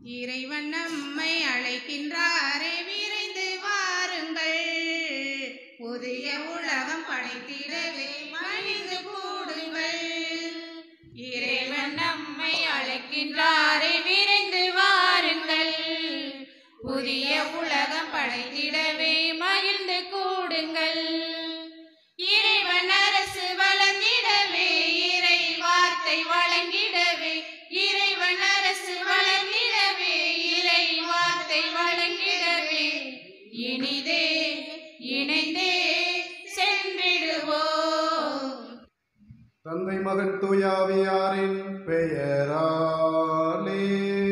இறைவன் நம்மை அழைக்கின்றாரே விரைந்து வாருங்கள் புதிய உலகம் படைத்திடவே மனித கூடுங்கள் இறைவன் நம்மை அழைக்கின்றாரே விரைந்து வாருங்கள் புதிய உலகம் படைத்திடவே மகிழ்ந்து கூடுங்கள் இறைவன் அரசு வளர்ந்திடவே இறை வார்த்தை வழங்கிடவே இறைவன் அரசு வளர்ந்திடவே இறை வார்த்தை வழங்கிடவே இனிதே இணைந்தே சென்றிடுவோம் தந்தை மகன் தூயாவியாரின் பெயராலே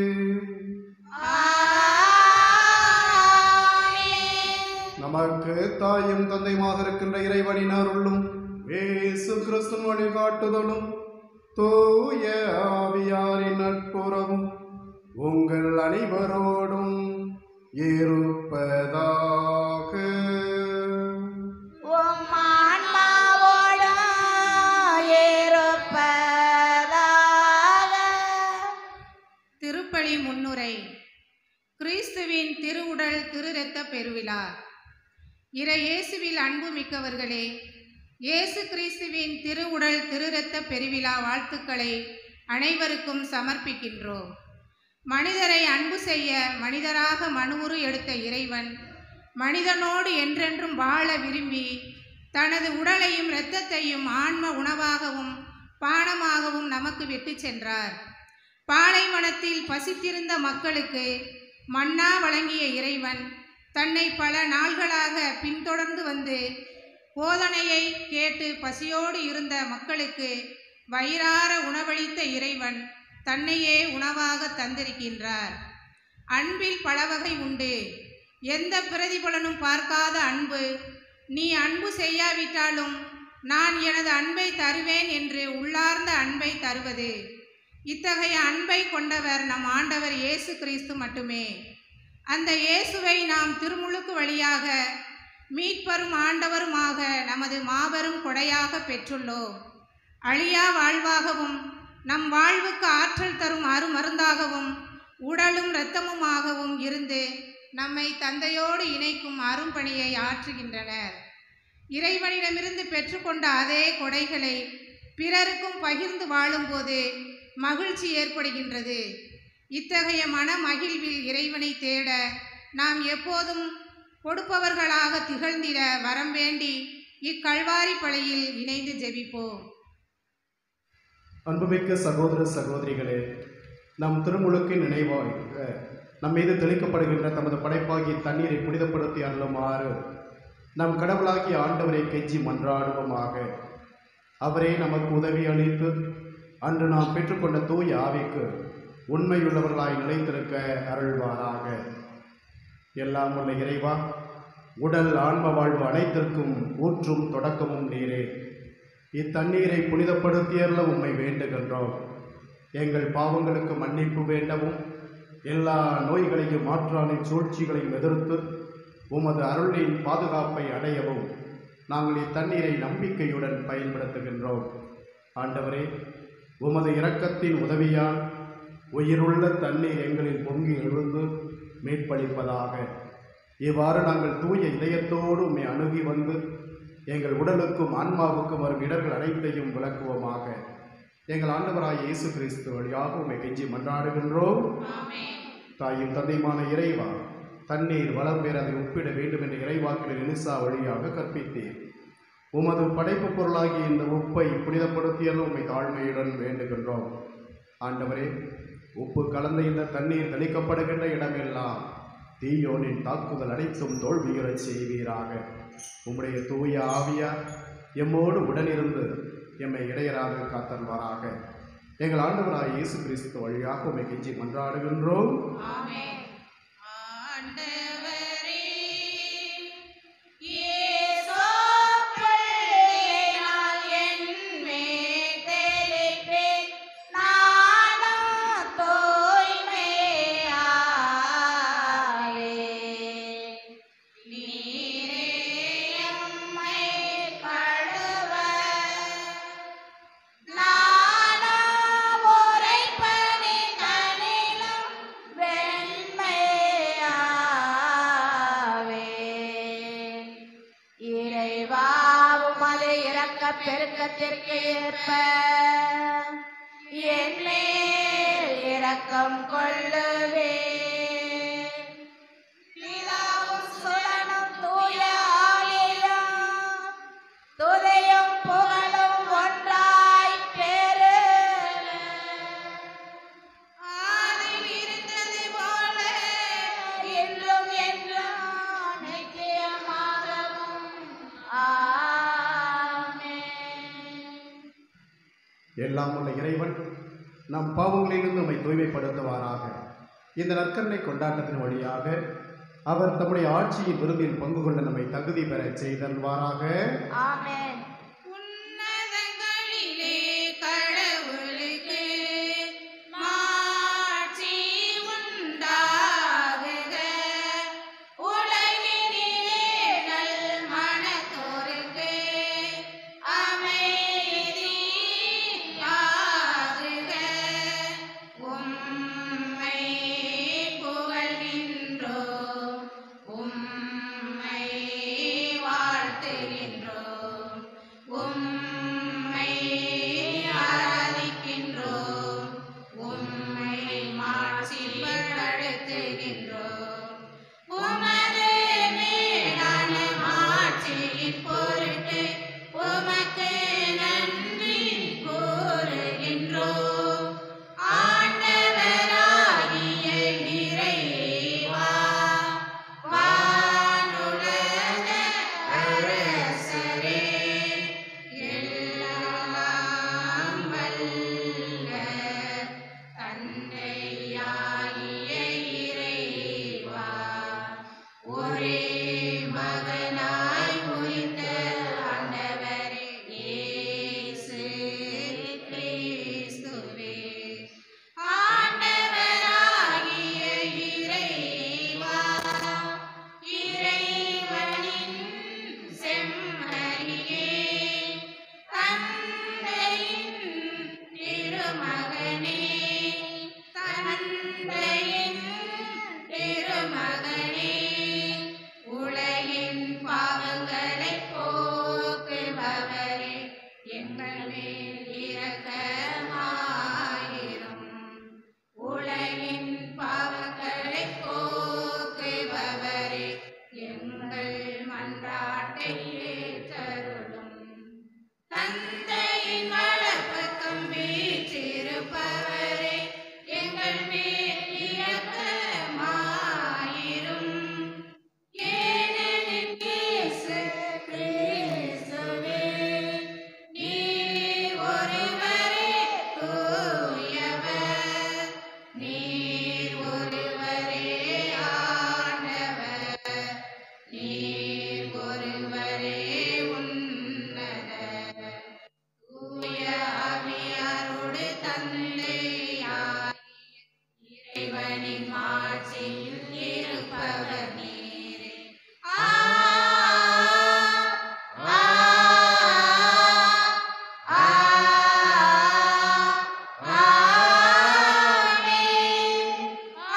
நமக்கு தாயும் தந்தையுமாக இருக்கின்ற இறைவனின் அருளும் வேசு கிறிஸ்துவின் வழிகாட்டுதலும் தூய ஆவியாரின் நட்புறவும் உங்கள் அனைவரோடும் இருப்பதாக உம் ஆன்மாவோடும் இருப்பதாக. திருப்பலி முன்னுரை கிறிஸ்துவின் திருவுடல் திருரத்த பெருவிழா இறை இயேசுவில் அன்பு மிக்கவர்களே இயேசு கிறிஸ்துவின் திருவுடல் திருரத்த பெருவிழா வாழ்த்துக்களை அனைவருக்கும் சமர்ப்பிக்கின்றோம் மனிதரை அன்பு செய்ய மனிதராக மனுவுரு எடுத்த இறைவன் மனிதனோடு என்றென்றும் வாழ விரும்பி தனது உடலையும் இரத்தத்தையும் ஆன்ம உணவாகவும் பானமாகவும் நமக்கு விட்டுச் சென்றார் பாலைவனத்தில் பசித்திருந்த மக்களுக்கு மன்னா வழங்கிய இறைவன் தன்னை பல நாள்களாக பின்தொடர்ந்து வந்து போதனையை கேட்டு பசியோடு இருந்த மக்களுக்கு வயிறார உணவளித்த இறைவன் தன்னையே உணவாக தந்திருக்கின்றார் அன்பில் பல வகை உண்டு எந்த பிரதிபலனும் பார்க்காத அன்பு நீ அன்பு செய்யாவிட்டாலும் நான் எனது அன்பை தருவேன் என்று உள்ளார்ந்த அன்பை தருவது இத்தகைய அன்பை கொண்டவர் நம் ஆண்டவர் இயேசு கிறிஸ்து மட்டுமே அந்த இயேசுவை நாம் திருமுழுக்கு வழியாக மீட்பரும் ஆண்டவருமாக நமது மாபெரும் கொடையாக பெற்றுள்ளோம் அழியா வாழ்வாகவும் நம் வாழ்வுக்கு ஆற்றல் தரும் அருமருந்தாகவும் உடலும் இரத்தமுமாகவும் இருந்து நம்மை தந்தையோடு இணைக்கும் அரும்பணியை ஆற்றுகின்றனர் இறைவனிடமிருந்து பெற்றுக்கொண்ட அதே கொடைகளை பிறருக்கும் பகிர்ந்து வாழும்போது மகிழ்ச்சி ஏற்படுகின்றது இத்தகைய மன மகிழ்வில் இறைவனை தேட நாம் எப்போதும் கொடுப்பவர்களாக திகழ்ந்திட வரம் வேண்டி இக்கல்வாரி பலையில் இணைந்து ஜெபிப்போம் அன்புமிக்க சகோதர சகோதரிகளே நம் திருமுழுக்கின் நினைவாக நம் மீது தெளிக்கப்படுகின்ற தமது படைப்பாகிய தண்ணீரை புனிதப்படுத்தி அருளுமாறு நம் கடவுளாகிய ஆண்டவரை கெஞ்சி மன்றாடுவோமாக அவரே நமக்கு உதவி அளித்து அன்று நாம் பெற்றுக்கொண்ட தூய ஆவிக்கு உண்மையுள்ளவர்களாய் நிலைத்திருக்க அருள்வாராக எல்லாம் உள்ள இறைவா உடல் ஆன்ம வாழ்வு அனைத்திற்கும் ஊற்றும் தொடக்கமும் நீரே இத்தண்ணீரை புனிதப்படுத்தியல்ல உம்மை வேண்டுகின்றோம் எங்கள் பாவங்களுக்கு மன்னிப்பு வேண்டவும் எல்லா நோய்களையும் மாற்றானின் சூழ்ச்சிகளையும் எதிர்த்து உமது அருளின் பாதுகாப்பை அடையவும் நாங்கள் இத்தண்ணீரை நம்பிக்கையுடன் பயன்படுத்துகின்றோம் ஆண்டவரே உமது இரக்கத்தின் உதவியால் உயிருள்ள தண்ணீர் எங்களில் பொங்கி எழுந்து மீட்பளிப்பதாக இவ்வாறு நாங்கள் தூய இதயத்தோடு உம்மை அணுகி வந்து எங்கள் உடலுக்கும் ஆன்மாவுக்கும் வரும் இடர்கள் அனைத்தையும் விளக்குவோமாக எங்கள் ஆண்டவராய் இயேசு கிறிஸ்து வழியாக உம்மை கெஞ்சி மன்றாடுகின்றோம் தாயும் தந்தையுமான இறைவா தண்ணீர் வளம் பெற அதை ஒப்பிட வேண்டும் என்ற இறைவாக்கில் எலிசா வழியாக கற்பித்தீர் உமது படைப்பு பொருளாகிய இந்த உப்பை புனிதப்படுத்தியதும் உம்மை தாழ்மையுடன் வேண்டுகின்றோம் ஆண்டவரே உப்பு கலந்த இந்த தண்ணீர் தெளிக்கப்படுகின்ற இடமெல்லாம் தீயோனின் தாக்குதல் அனைத்தும் தோல்வியுறச் செய்வீராக உம்முடைய தூய ஆவியார் எம்மோடு உடனிருந்து எம்மை இடையராக காத்தல்வாராக எங்கள் ஆண்டவராய் இயேசு கிறிஸ்து வழியாக உம்மை கெஞ்சி மன்றாடுகின்றோம் ஆண்டவரே இயேசுப்பிள்ளையால் என்மேல் தெளிப்பேன். நானும் தூய்மையாவேன். நீரே எம்மை கழுவ. நானும் உரைப்பதின் தனிலும் வெ பெருக்கத்திற்கு ஏற்ப என் மேல் இரக்கம் கொள்ளுவே பிதாவும் சுடனும் தூய ஆவியும் துதையும் புகழும் ஒன்றாய் பெறுக. ஆதியில் இருந்தது போல என்றும் என்றும் நிச்சயமாகவும் ஆமென். எல்லாம் உள்ள இறைவன் நம் பாவங்களிலிருந்து நம்மை தூய்மைப்படுத்துவாராக இந்த நற்கருணை கொண்டாட்டத்தின் வழியாக அவர் தம்முடைய ஆட்சியின் விருந்தில் பங்கு கொள்ள நம்மை தகுதி பெறச் செய்தல்வாராக ஆமென் உன்னதங்களிலே கடவுளுக்கு மாட்சி உண்டாகுக உலகினிலே நல் மனத்தோருக்கு அமைதியாகுக உம்மை புகழ்கின்றோம் உம்மை வாழ்த்துகின்றோம் உம்மை ஆராதிக்கின்றோம் உம்மை மாட்சிப்படுத்துகின்றோம் உமது மேலான மாட்சியின் பொருட்டு உமக்கு நன்றி கூறுகின்றோம் ஆண்டவராகிய இறைவா வானுலக அரசரே எல்லாம் வல்ல தந்தையாகிய இறைவா ஒரே மகனாய் உயிர்த்த ஆண்டவரே இயேசு கிறிஸ்துவே ஆண்டவராகிய இறைவா இறைவனின் செம்மறியே தந்தையின் திருமகனே தந்தையின் திருமகனே உலகின் பாவங்களை போக்குபவரே எங்கள் மேல் இரக்கமாயிரும் உலகின் பாவங்களை போக்குபவரே எங்கள் மன்றாட்டை ஏற்றருளும் தந்தையின் வலப்பக்கம் வீற்றிருப்பவரே எங்கள் மேல் இரக்கமாயிரும் ஏனெனில் இயேசு கிறிஸ்துவே நீர் ஒருவரே தூயவர் நீர் ஒருவரே ஆண்டவர் நீர் ஒருவரே உன்னதர் தூய ஆவியாரோடு தந்தையாகிய இறைவனின் ஆட்சியில் இருப்பவர் நீரே ஆ ஆ ஆ ஆமென்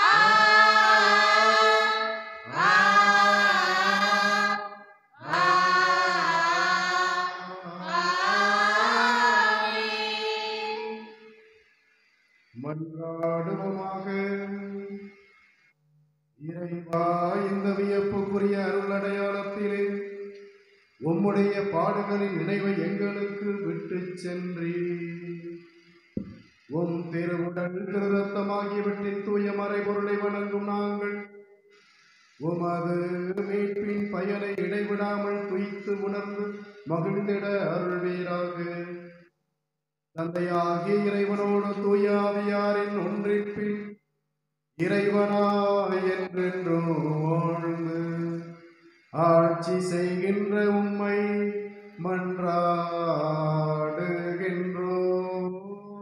ஆ ஆ ஆமென் மன்றாடுவோமாக இறைவா இந்த வியப்புக்குரிய அருள் அடையாளத்திலே உம்முடைய பாடுகளின் நினைவை எங்களுக்கு விட்டுச் சென்றீர் உம் திருவுடல் திருரத்தமாகியவற்றின் தூய மறைபொருளை வணங்கும் நாங்கள் உமது மீட்பின் பயனை இடைவிடாமல் துய்த்து உணர்ந்து மகிழ்ந்திட அருள்வீராக தந்தையாகிய இறைவனோடு தூய ஆவியாரின் ஒன்றிப்பில் இறைவனாய் என்றென்றும் வாழ்ந்து ஆட்சி செய்கின்ற உம்மை மன்றாடுகின்றோம்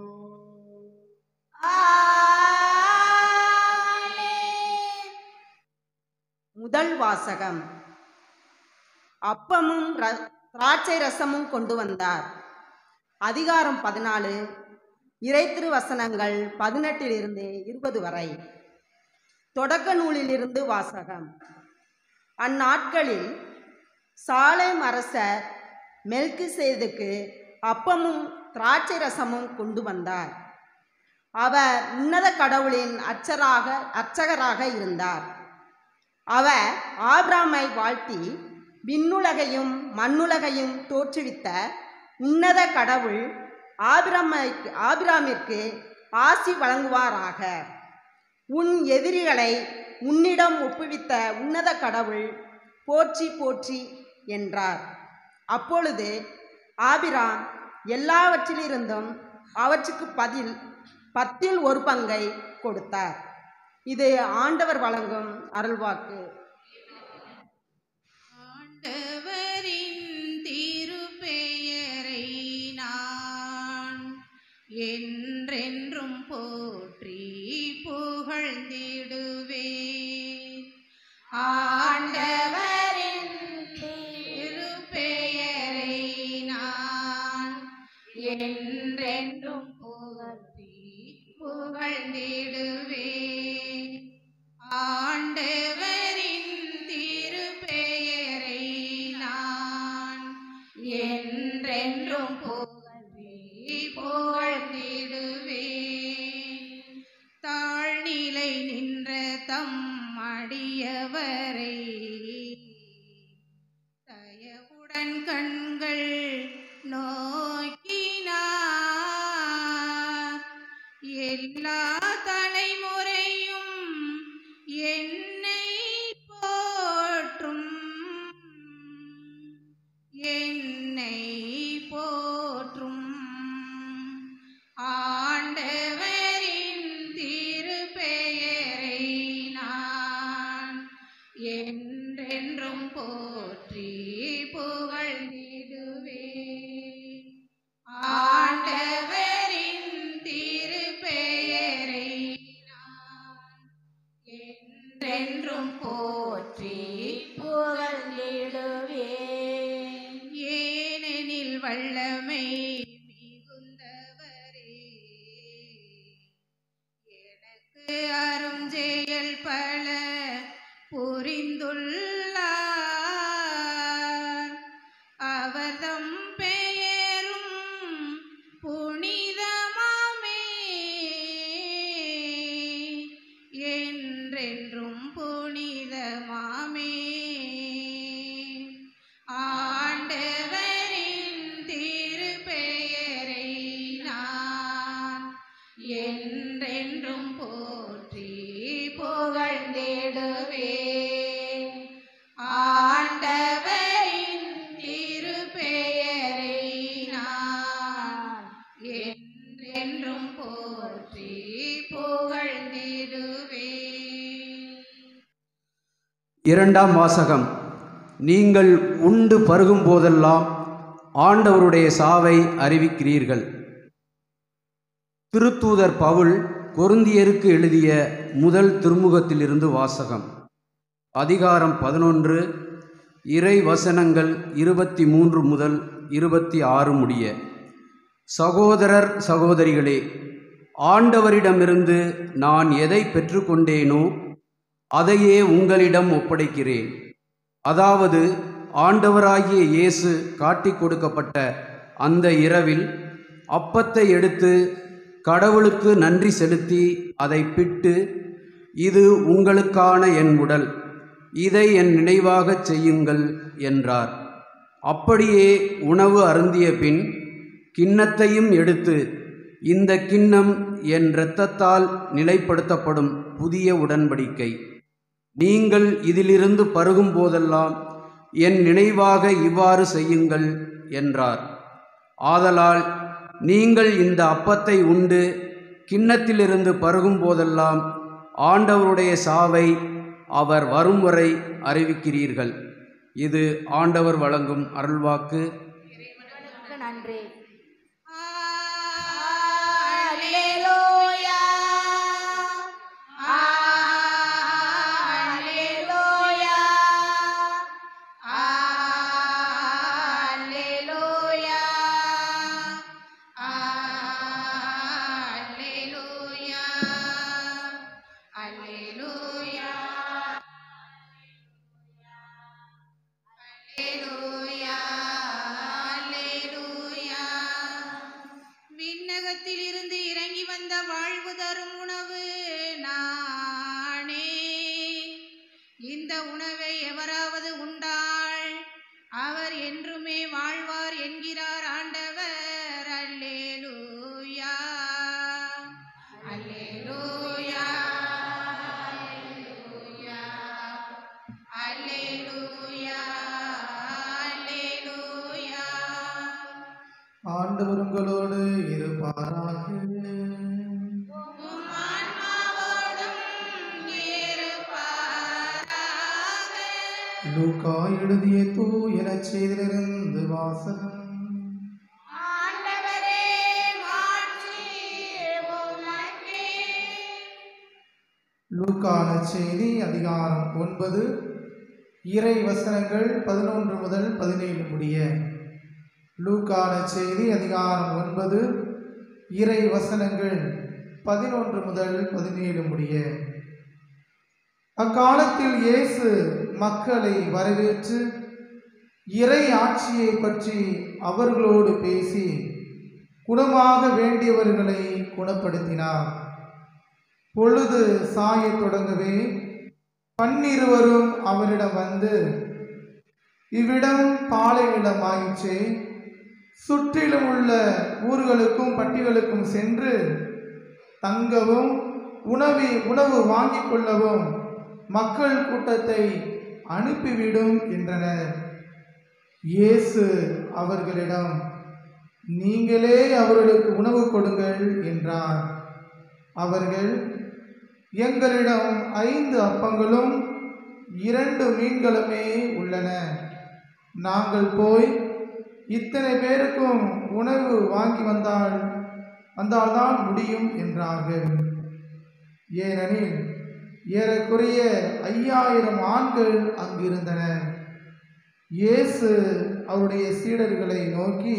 ஆமென் முதல் வாசகம் அப்பமும் ர- திராட்சை ரசமும் கொண்டு வந்தார் அதிகாரம் பதினாலு இறைத்திரு வசனங்கள் பதினெட்டிலிருந்து இருபது வரை தொடக்க நூலிலிருந்து வாசகம் அந்நாட்களில் சாலேம் அரசர் மெல்கிசேதுக்கு அப்பமும் திராட்சை ரசமும் கொண்டு வந்தார் அவர் உன்னத கடவுளின் அச்சராக அர்ச்சகராக இருந்தார் அவர் ஆபிராமை வாழ்த்தி விண்ணுலகையும் மண்ணுலகையும் தோற்றுவித்த உன்னத கடவுள் ஆபிரமை ஆபிராமிற்கு ஆசி வழங்குவாராக உன் எதிரிகளை உன்னிடம் ஒப்புவித்த உன்னத கடவுள் போற்றி போற்றி என்றார் அப்பொழுது ஆபிராம் எல்லாவற்றிலிருந்தும் அவற்றுக்கு பதில் பத்தில் ஒரு பங்கை கொடுத்தார் இது ஆண்டவர் வழங்கும் அருள்வாக்கு ஆண்டவரின் திருப்பெயரை நான் என்றென்றும் போற்றி புகழ்ந்திடுவேன் ஆண்டவரின் திருப்பெயரை நான் என்றென்றும் போற்றி புகழ்ந்திடுவேன் ஆண்டவரின் திருப்பெயரை நான் என்றென்றும் புகழ்த்தி புகழ்ந்திடுவேன் தாழ்நிலை நின்ற தம் அடியவரை தயவுடன் கண்கள் நோக்கினார் எல்லா தலைமுறையும் என்னை போற்றும் என்னை போற்றும் ஆண்டவரின் திருப்பெயரை நான் என்றென்றும் போற்றி புகழ்ந்திடுவேன் ஆண்டவரின் திருப்பெயரை நான் என்றென்றும் போற்றி புகழ்ந்திடுவேன் ஏனெனில் வல்லமை மிகுந்தவரே எனக்கு அருஞ்செயல் பல புரிந்துள்ளார் அவர்தம் பெயரும் புனிதமாமே என்றென்றும் புனிதமாமே ஆண்டவரின் திருப்பெயரை நான் என்றென்றும் போற்றி புகழ்ந்திடுவேன் ஆண்டவரின் திருப்பெயரை நான் என்றென்றும் போற்றி புகழ்ந்திடுவேன் இரண்டாம் வாசகம் நீங்கள் உண்டு பருகும் போதெல்லாம் ஆண்டவருடைய சாவை அறிவிக்கிறீர்கள் திருத்தூதர் பவுல் கொருந்தியருக்கு எழுதிய முதல் திருமுகத்திலிருந்து வாசகம் அதிகாரம் பதினொன்று இறை வசனங்கள் இருபத்தி மூன்று முதல் இருபத்தி ஆறு முடிய சகோதரர் சகோதரிகளே ஆண்டவரிடமிருந்து நான் எதை பெற்றுக்கொண்டேனோ அதையே உங்களிடம் ஒப்படைக்கிறேன் அதாவது ஆண்டவராகிய இயேசு காட்டிக் கொடுக்கப்பட்ட அந்த இரவில் அப்பத்தை எடுத்து கடவுளுக்கு நன்றி செலுத்தி அதை பிட்டு இது உங்களுக்கான என் உடல் இதை என் நினைவாகச் செய்யுங்கள் என்றார் அப்படியே உணவு அருந்திய பின் கிண்ணத்தையும் எடுத்து இந்த கிண்ணம் என் இரத்தத்தால் நிலைப்படுத்தப்படும் புதிய உடன்படிக்கை நீங்கள் இதிலிருந்து பருகும் போதெல்லாம் என் நினைவாக இவ்வாறு செய்யுங்கள் என்றார் ஆதலால் நீங்கள் இந்த அப்பத்தை உண்டு கிண்ணத்திலிருந்து பருகும் போதெல்லாம் ஆண்டவருடைய சாவை அவர் வரும் வரை அறிவிக்கிறீர்கள் இது ஆண்டவர் வழங்கும் அருள்வாக்கு இறைவனுக்கு நன்றி Alleluia. Alleluia. Alleluia. Alleluia. Alleluia. Alleluia. லூக்கா எழுதிய தூய நற்செய்தியிலிருந்து வாசகம் ஆண்டவரே மாட்சி உமக்கே லூக்கா நற்செய்தி அதிகாரம் ஒன்பது இறை வசனங்கள் பதினொன்று முதல் பதினேழு முடிய லூக்கா நற்செய்தி அதிகாரம் ஒன்பது இறை வசனங்கள் பதினொன்று முதல் பதினேழு முடிய அக்காலத்தில் இயேசு மக்களை வரவேற்று இறை ஆட்சியை பற்றி அவர்களோடு பேசி குணமாக வேண்டியவர்களை குணப்படுத்தினார் பொழுது சாயத் தொடங்கவே பன்னிருவரும் அவரிடம் வந்து இவ்விடம் பாலை நிலமாயிற்றே சுற்றிலும் உள்ள ஊர்களுக்கும் பட்டிகளுக்கும் சென்று தங்கவும் உணவி உணவு வாங்கிக் கொள்ளவும் மக்கள் கூட்டத்தை அனுப்பிவிடும் என்றனர் இயேசு அவர்களிடம் நீங்களே அவர்களுக்கு உணவு கொடுங்கள் என்றார் அவர்கள் எங்களிடம் ஐந்து அப்பங்களும் இரண்டு மீன்களுமே உள்ளன நாங்கள் போய் இத்தனை பேருக்கும் உணவு வாங்கி வந்தால் வந்தால்தான் முடியும் என்றார்கள் ஏனெனில் ஏறக்குறைய ஐயாயிரம் ஆண்கள் அங்கிருந்தனர் இயேசு அவருடைய சீடர்களை நோக்கி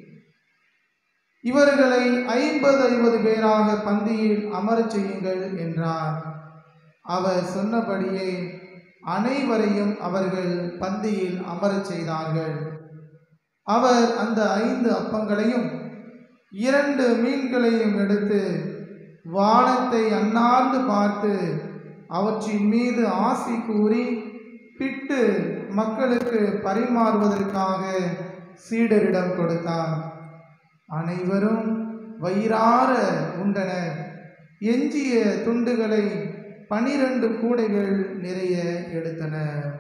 இவர்களை ஐம்பது ஐம்பது பேராக பந்தியில் அமரச் செய்யுங்கள் என்றார் அவர் சொன்னபடியே அனைவரையும் அவர்கள் பந்தியில் அமரச் செய்தார்கள் அவர் அந்த ஐந்து அப்பங்களையும் இரண்டு மீன்களையும் எடுத்து வானத்தை அண்ணார்ந்து பார்த்து அவற்றின் மீது ஆசி கூறி பிட்டு மக்களுக்கு பரிமாறுவதற்காக சீடரிடம் கொடுத்தார் அனைவரும் வயிறார உண்டனர் எஞ்சிய துண்டுகளை பனிரெண்டு கூடைகள் நிறைய எடுத்தனர்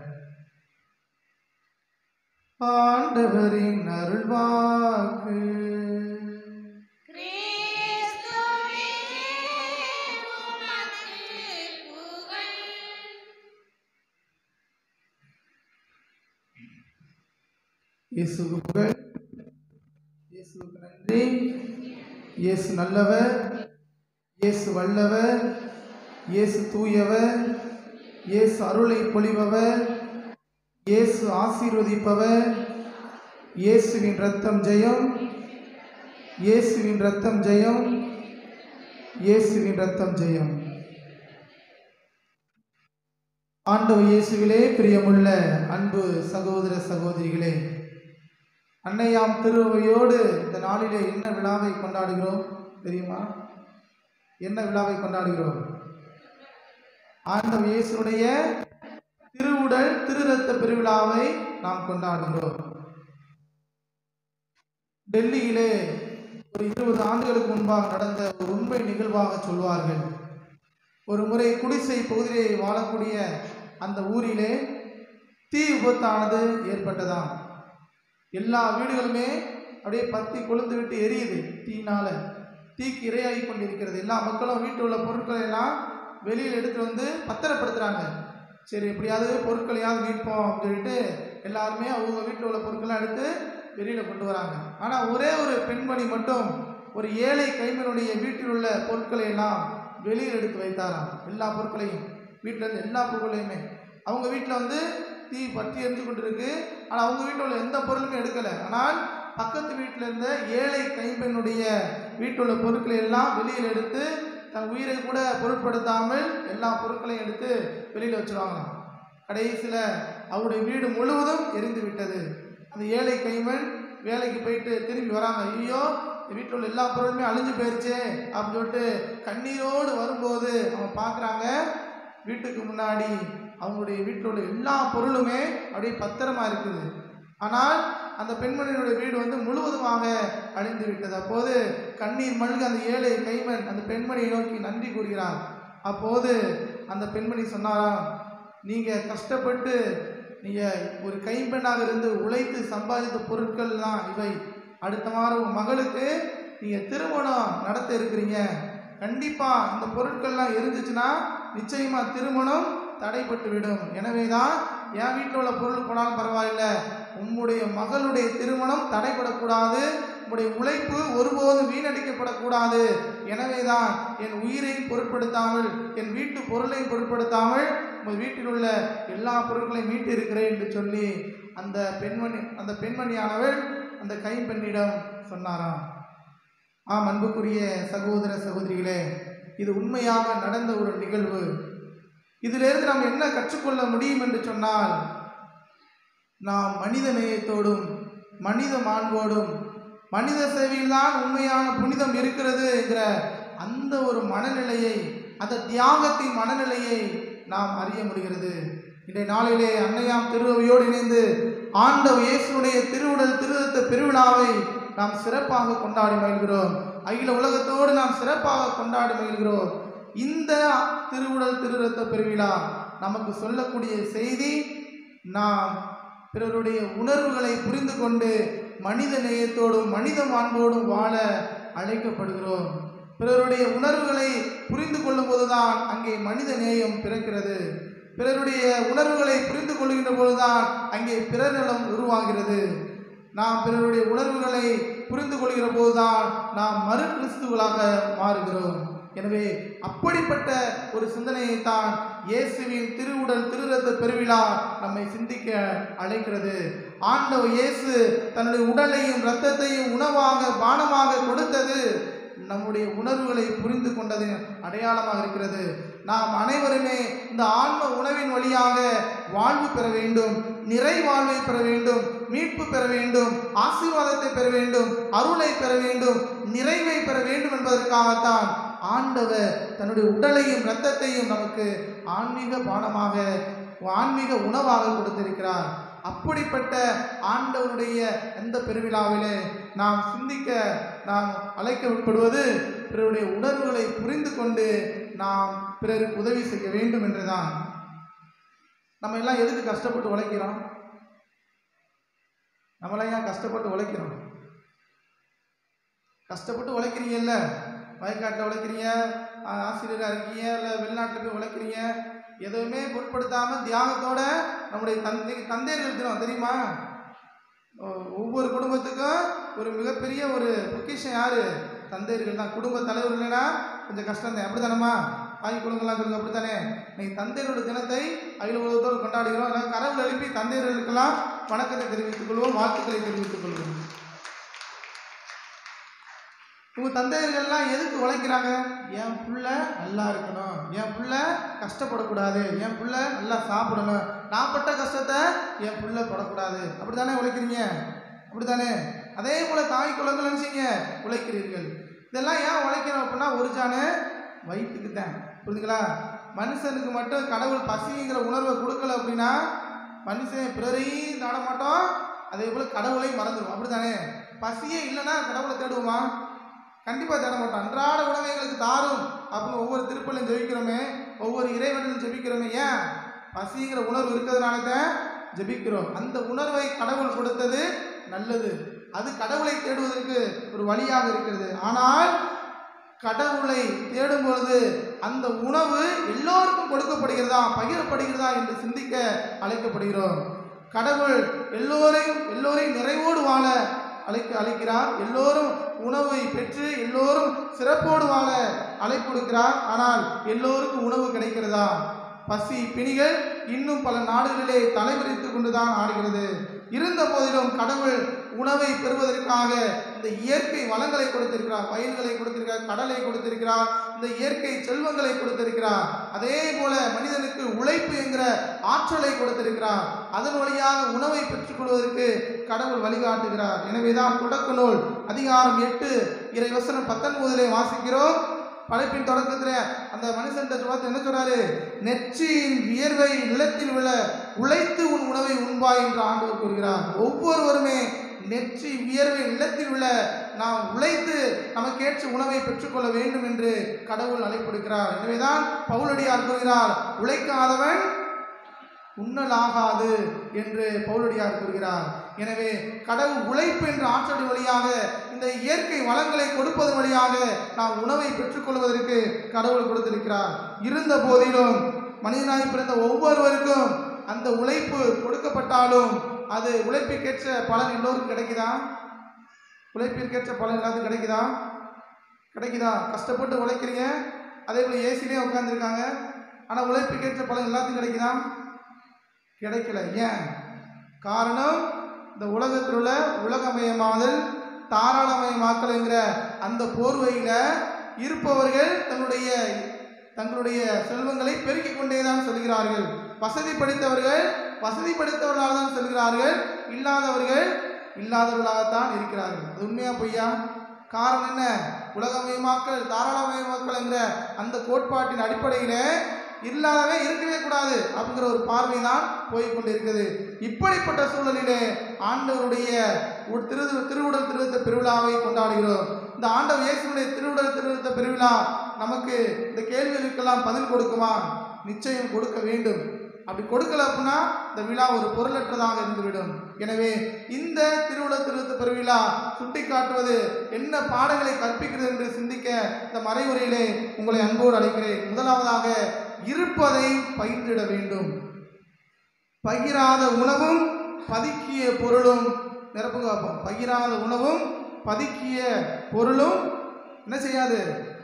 ஆண்டவரின் அருள்வாக்கு கிறிஸ்துவே உமக்கு புகழ் இயேசுவுக்கு புகழ் இயேசுவுக்கு நன்றி இயேசு நல்லவர் இயேசு வல்லவர் இயேசு தூயவர் இயேசு அருளை பொழிபவர் இயேசு ஆசீர்வதிப்பவர் இயேசுவின் ரத்தம் ஜெயம் இயேசுவின் ரத்தம் ஜெயம் இயேசுவின் ரத்தம் ஜெயம் ஆண்டவர் இயேசுவிலே பிரியமுள்ள அன்பு சகோதர சகோதரிகளே அன்னையாம் திருவையோடு இந்த நாளிலே என்ன விழாவை கொண்டாடுகிறோம் தெரியுமா என்ன விழாவை கொண்டாடுகிறோம் ஆண்டவர் இயேசுடைய திருவுடல் திருரத்த பெருவிழாவை நாம் கொண்டாடுகிறோம் டெல்லியிலே ஒரு இருபது ஆண்டுகளுக்கு முன்பாக நடந்த ஒரு உண்மை நிகழ்வாக சொல்வார்கள் ஒரு முறை குடிசை பகுதியிலே வாழக்கூடிய அந்த ஊரிலே தீ விபத்தானது ஏற்பட்டதாம் எல்லா வீடுகளுமே அப்படியே பத்தி கொழுந்து விட்டு எரியுது தீனால தீக்கு இரையாகி கொண்டிருக்கிறது எல்லா மக்களும் வீட்டில் உள்ள பொருட்களை எல்லாம் வெளியில் எடுத்து வந்து பத்திரப்படுத்துகிறாங்க சரி எப்படியாவது பொருட்களையாவது மீட்போம் அப்படின்னு சொல்லிட்டு எல்லாருமே அவங்க வீட்டில் உள்ள பொருட்களை எடுத்து வெளியில் கொண்டு வராங்க ஆனால் ஒரே ஒரு பெண்மணி மட்டும் ஒரு ஏழை கைமனுடைய வீட்டில் உள்ள பொருட்களை எல்லாம் வெளியில் எடுத்து வைத்தாராம் எல்லா பொருட்களையும் வீட்டில் இருந்து எல்லா பொருட்களையுமே அவங்க வீட்டில் வந்து தீ பற்றி எரிஞ்சு கொண்டிருக்கு ஆனால் அவங்க வீட்டில் உள்ள எந்த பொருளுமே எடுக்கலை ஆனால் பக்கத்து வீட்டில் இருந்த ஏழை கைம்பெண்ணுடைய வீட்டில் உள்ள பொருட்களை எல்லாம் வெளியில் எடுத்து தன் உயிரை கூட பொருட்படுத்தாமல் எல்லா பொருட்களையும் எடுத்து வெளியில் வச்சுருவாங்களாம் கடைசியில் அவருடைய வீடு முழுவதும் எரிந்து விட்டது அந்த ஏழை கைமன் வேலைக்கு போயிட்டு திரும்பி வராங்க ஐயோ வீட்டில் உள்ள எல்லா பொருளுமே அழிஞ்சு போயிருச்சே அப்படின்னு சொல்லிட்டு கண்ணீரோடு வரும்போது அவங்க பார்க்குறாங்க வீட்டுக்கு முன்னாடி அவங்களுடைய வீட்டில் உள்ள எல்லா பொருளுமே அப்படியே பத்திரமா இருக்குது ஆனால் அந்த பெண்மணியினுடைய வீடு வந்து முழுவதுமாக அழிந்து விட்டது அப்போது கண்ணீர் மல்க அந்த ஏழை கைமன் அந்த பெண்மணியை நோக்கி நன்றி கூறுகிறார் அப்போது அந்த பெண்மணி சொன்னாராம் நீங்கள் கஷ்டப்பட்டு நீங்கள் ஒரு கைம்பெண்ணாக இருந்து உழைத்து சம்பாதித்த பொருட்கள் தான் இவை அடுத்த வாரம் உங்கள் மகளுக்கு நீங்கள் திருமணம் நடத்த இருக்கிறீங்க கண்டிப்பாக இந்த பொருட்கள்லாம் இருந்துச்சுன்னா நிச்சயமாக திருமணம் தடைப்பட்டு விடும் எனவே தான் என் வீட்டில் உள்ள பொருள் போனாலும் பரவாயில்ல உம்முடைய மகளுடைய திருமணம் தடைப்படக்கூடாது உம்முடைய உழைப்பு ஒருபோதும் வீணடிக்கப்படக்கூடாது எனவே தான் என் உயிரையும் பொருட்படுத்தாமல் என் வீட்டு பொருளையும் பொருட்படுத்தாமல் உங்கள் வீட்டில் உள்ள எல்லா பொருட்களையும் மீட்டு இருக்கிறேன் என்று சொல்லி அந்த பெண்மணி அந்த பெண்மணியானவள் அந்த கைம்பெண்ணிடம் சொன்னாராம் ஆம் அன்புக்குரிய சகோதர சகோதரிகளே இது உண்மையாக நடந்த ஒரு நிகழ்வு இதிலிருந்து நாம் என்ன கற்றுக்கொள்ள முடியும் என்று சொன்னால் நாம் மனித நேயத்தோடும் மனித மாண்போடும் மனித சேவையில்தான் உண்மையான புனிதம் இருக்கிறது என்கிற அந்த ஒரு மனநிலையை அந்த தியாகத்தின் மனநிலையை நாம் அறிய முடிகிறது இன்றைய நாளிலே அன்னையாம் திருவையோடு இணைந்து ஆண்டவர் இயேசுடைய திருவுடல் திருத்த பெருவிழாவை நாம் சிறப்பாக கொண்டாடி மகிழ்கிறோம் அகில உலகத்தோடு நாம் சிறப்பாக கொண்டாடி மகிழ்கிறோம் இந்த திருவுடல் திருரத்த பெருவிழா நமக்கு சொல்லக்கூடிய செய்தி நாம் பிறருடைய உணர்வுகளை புரிந்து கொண்டு மனித நேயத்தோடும் மனித மாண்போடும் வாழ அழைக்கப்படுகிறோம் பிறருடைய உணர்வுகளை புரிந்து கொள்ளும் போதுதான் அங்கே மனித நேயம் பிறக்கிறது பிறருடைய உணர்வுகளை புரிந்து கொள்கின்ற பொழுதுதான் அங்கே பிறர் நலம் உருவாகிறது நாம் பிறருடைய உணர்வுகளை புரிந்து கொள்கிற போதுதான் நாம் மறு கிறிஸ்துவலாக மாறுகிறோம் எனவே அப்படிப்பட்ட ஒரு சிந்தனையைத்தான் இயேசுவின் திருவுடல் திருரத்த பெருவிழா நம்மை சிந்திக்க அழைக்கிறது ஆண்டவர் இயேசு தன்னுடைய உடலையும் இரத்தத்தையும் உணவாக பானமாக கொடுத்தது நம்முடைய உணர்வுகளை புரிந்து கொண்டது அடையாளமாக இருக்கிறது நாம் அனைவருமே இந்த ஆன்ம உணவின் வழியாக வாழ்வு பெற வேண்டும் நிறை வாழ்வை பெற வேண்டும் மீட்பு பெற வேண்டும் ஆசீர்வாதத்தை பெற வேண்டும் அருளை பெற வேண்டும் நிறைவை பெற வேண்டும் என்பதற்காகத்தான் ஆண்டவர் தன்னுடைய உடலையும் இரத்தத்தையும் நமக்கு ஆன்மீக பானமாக ஆன்மீக உணவாக கொடுத்திருக்கிறார் அப்படிப்பட்ட ஆண்டவருடைய இந்த பெருவிழாவிலே நாம் சிந்திக்க நாம் அழைக்கப்படுவது பிறருடைய உணர்வுகளை புரிந்து கொண்டு நாம் பிறருக்கு உதவி செய்ய வேண்டும் என்றுதான் நம்ம எல்லாம் எதுக்கு கஷ்டப்பட்டு உழைக்கிறோம் நம்மளாம் ஏன் கஷ்டப்பட்டு உழைக்கிறோம் கஷ்டப்பட்டு உழைக்கிறீங்கல்ல வயக்காட்டில் உழைக்கிறீங்க ஆ- ஆசிரியராக இருக்கீங்க இல்லை வெளிநாட்டில் போய் உழைக்கிறீங்க எதுவுமே பொருட்படுத்தாமல் தியாகத்தோட நம்முடைய தந்தை தந்தையர்கள் தினம் தெரியுமா ஒ- ஒவ்வொரு குடும்பத்துக்கும் ஒரு மிகப்பெரிய ஒரு பொக்கிஷம் யாரு தந்தையர்கள் தான் குடும்ப தலைவர் இல்லைன்னா கொஞ்சம் கஷ்டம் தான் அப்படி தானம்மா தாய் குடும்பங்கள்லாம் சொல்லுங்க அப்படி தானே இன்னைக்கு தந்தையரோட தினத்தை அகில உலகத்தோடு கொண்டாடுகிறோம் அதனால் கரவுல எழுப்பி தந்தையர்களுக்கெல்லாம் வணக்கத்தை தெரிவித்துக் கொள்வோம் வாழ்த்துக்களை தெரிவித்துக் கொள்வோம் உங்க தந்தையர்கள்லாம் எதுக்கு உழைக்கிறாங்க என் புள்ள நல்லா இருக்கணும் என் புள்ள கஷ்டப்படக்கூடாது என் புள்ள நல்லா சாப்பிடணும் நான் பட்ட கஷ்டத்தை என் புள்ள படக்கூடாது அப்படித்தானே உழைக்கிறீங்க அப்படித்தானே அதே போல தாய் குழந்தை நினைச்சீங்க உழைக்கிறீர்கள் இதெல்லாம் ஏன் உழைக்கிறோம் அப்படின்னா ஒரு ஜானு வயிற்றுக்கு தான் புரிஞ்சுங்களா மனுஷனுக்கு மட்டும் கடவுள் பசிங்கிற உணர்வை கொடுக்கல அப்படின்னா மனுஷன் பிறரையும் நாட மாட்டோம் அதே போல கடவுளையும் மறந்துடும் அப்படித்தானே பசியே இல்லைன்னா கடவுளை தேடுவோமா கண்டிப்பாக தேட மாட்டோம் அன்றாட உணவை எங்களுக்கு தாரும் அப்படின்னு ஒவ்வொரு திருப்பலையும் ஜெபிக்கிறோமே ஒவ்வொரு இறைவனிலும் ஜெபிக்கிறோமே ஏன் பசிங்கிற உணர்வு இருக்கிறதுனால தான் ஜெபிக்கிறோம் அந்த உணர்வை கடவுள் கொடுத்தது நல்லது அது கடவுளை தேடுவதற்கு ஒரு வழியாக இருக்கிறது ஆனால் கடவுளை தேடும் பொழுது அந்த உணவு எல்லோருக்கும் கொடுக்கப்படுகிறதா பகிரப்படுகிறதா என்று சிந்திக்க அழைக்கப்படுகிறோம் கடவுள் எல்லோரையும் எல்லோரையும் நிறைவோடு வாழ அழைக்க அழைக்கிறார் எல்லோரும் உணவை பெற்று எல்லோரும் சிறப்போடு வாழ அழைப்பு கொடுக்கிறார் ஆனால் எல்லோருக்கும் உணவு கிடைக்கிறதா பசி பிணிகள் இன்னும் பல நாடுகளிலே தலைவிரித்து கொண்டுதான் ஆடுகிறது இருந்த போதிலும் கடவுள் உணவை பெறுவதற்காக இந்த இயற்கை வளங்களை கொடுத்திருக்கிறார் வயல்களை கொடுத்திருக்கிறார் கடலை கொடுத்திருக்கிறார் இந்த இயற்கை செல்வங்களை கொடுத்திருக்கிறார் அதே போல மனிதனுக்கு உழைப்பு என்கிற ஆற்றலை கொடுத்திருக்கிறார் அதன் வழியாக உணவை பெற்றுக்கொள்வதற்கு கடவுள் வழிகாட்டுகிறார் எனவேதான் தொடக்க நூல் அதிகாரம் எட்டு இறை வசனம் பத்தொன்பதிலே வாசிக்கிறோம் படைப்பின் தொடக்கத்தில் அந்த மனுஷன் பார்த்து என்ன சொல்றாரு நெற்றியின் வியர்வை நிலத்தில் விழ உழைத்து உன் உணவை உண்பாய் என்று ஆண்டவர் கூறுகிறார் ஒவ்வொருவருமே நெற்றி வியர்வை நிலத்தில் விழ நாம் உழைத்து நமக்கேற்ற உணவை பெற்றுக்கொள்ள வேண்டும் என்று கடவுள் அழைப்படுகிறார் எனவேதான் பவுலடியார் கூறுகிறார் உழைக்காதவன் உண்ணலாகாது என்று பவுலடியார் கூறுகிறார் எனவே கடவுள் உழைப்பு என்ற ஆற்றல் வழியாக இந்த இயற்கை வளங்களை கொடுப்பதன் வழியாக நாம் உணவை பெற்றுக்கொள்வதற்கு கடவுள் கொடுத்திருக்கிறார் இருந்த போதிலும் மனிதனாய் பிறந்த ஒவ்வொருவருக்கும் அந்த உழைப்பு கொடுக்கப்பட்டாலும் அது உழைப்பிற்கேற்ற பலன் எல்லோருக்கும் கிடைக்குதா உழைப்பிற்கேற்ற பலன் எல்லாத்துக்கும் கிடைக்குதா கிடைக்குதா கஷ்டப்பட்டு உழைக்கிறீங்க அதே போல் ஏசிலே உட்காந்துருக்காங்க ஆனால் உழைப்புக்கேற்ற பலன் எல்லாத்துக்கும் கிடைக்குதா கிடைக்கல ஏன் காரணம் இந்த உலகத்தில் உள்ள உலகமயமாதல் தாராளமயமாக்கல்ங்கிற அந்த போர்வையில் இருப்பவர்கள் தன்னுடைய தங்களுடைய செல்வங்களை பெருக்கிக் கொண்டே தான் செல்கிறார்கள் வசதி படைத்தவர்கள் வசதி படைத்தவர்களாக தான் செல்கிறார்கள் இல்லாதவர்கள் இல்லாதவர்களாகத்தான் இருக்கிறார்கள் அது உண்மையா பொய்யா காரணம் என்ன உலகமயமாக்கல் தாராளமயமாக்கல் என்கிற அந்த கோட்பாட்டின் அடிப்படையில் இல்லாதவன் இருக்கவே கூடாது அப்படிங்கிற ஒரு பார்வை தான் போய் கொண்டிருக்குது இப்படிப்பட்ட சூழலிலே ஆண்டவருடைய உ- திரு திருவுடல் திருத்த பெருவிழாவை கொண்டாடுகிறோம் இந்த ஆண்டவர் இயேசுடைய திருவுடல் திருத்த பெருவிழா நமக்கு இந்த கேள்விகளுக்கெல்லாம் பதில் கொடுக்குமா நிச்சயம் கொடுக்க வேண்டும் அப்படி கொடுக்கல அப்படின்னா இந்த விழா ஒரு பொருளற்றதாக இருந்துவிடும் எனவே இந்த திருவுடல் திருத்த பெருவிழா சுட்டி காட்டுவது என்ன பாடங்களை கற்பிக்கிறது என்று சிந்திக்க இந்த மறைவுரையிலே உங்களை அன்போடு அழைக்கிறேன் முதலாவதாக இருப்பதை பயின்றிட வேண்டும் பகிராத உணவும் பதுக்கிய பொருளும் நிரப்புங்க பார்ப்போம் பகிராத உணவும் பதுக்கிய பொருளும் என்ன செய்யாது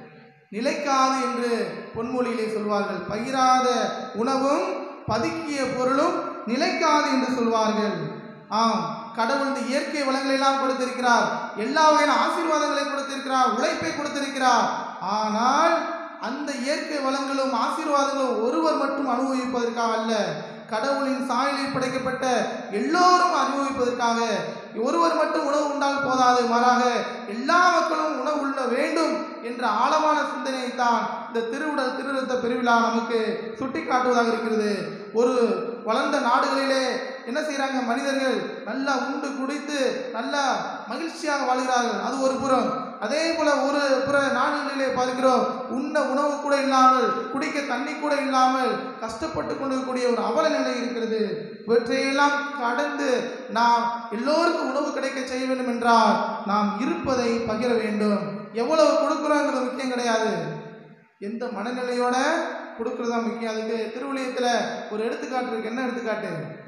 நிலைக்காது என்று பொன்மொழியிலே சொல்வார்கள் பகிராத உணவும் பதுக்கிய பொருளும் நிலைக்காது என்று சொல்வார்கள் ஆம் கடவுள் இந்த இயற்கை வளங்களை எல்லாம் கொடுத்திருக்கிறார் எல்லா வகையான ஆசீர்வாதங்களை கொடுத்திருக்கிறார் உழைப்பை கொடுத்திருக்கிறார் ஆனால் அந்த இயற்கை வளங்களும் ஆசீர்வாதங்களும் ஒருவர் மட்டும் அனுபவிப்பதற்காக அல்ல கடவுளின் சாயலில் படைக்கப்பட்ட எல்லோரும் அனுபவிப்பதற்காக ஒருவர் மட்டும் உணவு உண்டால் போதாது மாறாக எல்லா மக்களும் உணவு உள்ள வேண்டும் என்ற ஆழமான சிந்தனையை தான் இந்த திருவுடல் திருரத்த பெருவிழா நமக்கு சுட்டி காட்டுவதாக இருக்கிறது ஒரு வளர்ந்த நாடுகளிலே என்ன செய்கிறாங்க மனிதர்கள் நல்லா உண்டு குடித்து நல்லா மகிழ்ச்சியாக வாழ்கிறார்கள் அது ஒரு புறம் அதே போல ஒரு புற நாடுகளிலே பார்க்கிறோம் உண்ண உணவு கூட இல்லாமல் குடிக்க தண்ணி கூட இல்லாமல் கஷ்டப்பட்டு கொண்டிருக்கக்கூடிய ஒரு அவல நிலை இருக்கிறது இவற்றையெல்லாம் கடந்து நாம் எல்லோருக்கும் உணவு கிடைக்க செய்ய வேண்டும் என்றால் நாம் இருப்பதை பகிர வேண்டும் எவ்வளவு கொடுக்குறோங்கிறது முக்கியம் கிடையாது எந்த மனநிலையோட கொடுக்கறது தான் முக்கியம் அதுக்கு திருவிழியத்தில் ஒரு எடுத்துக்காட்டு இருக்கு என்ன எடுத்துக்காட்டு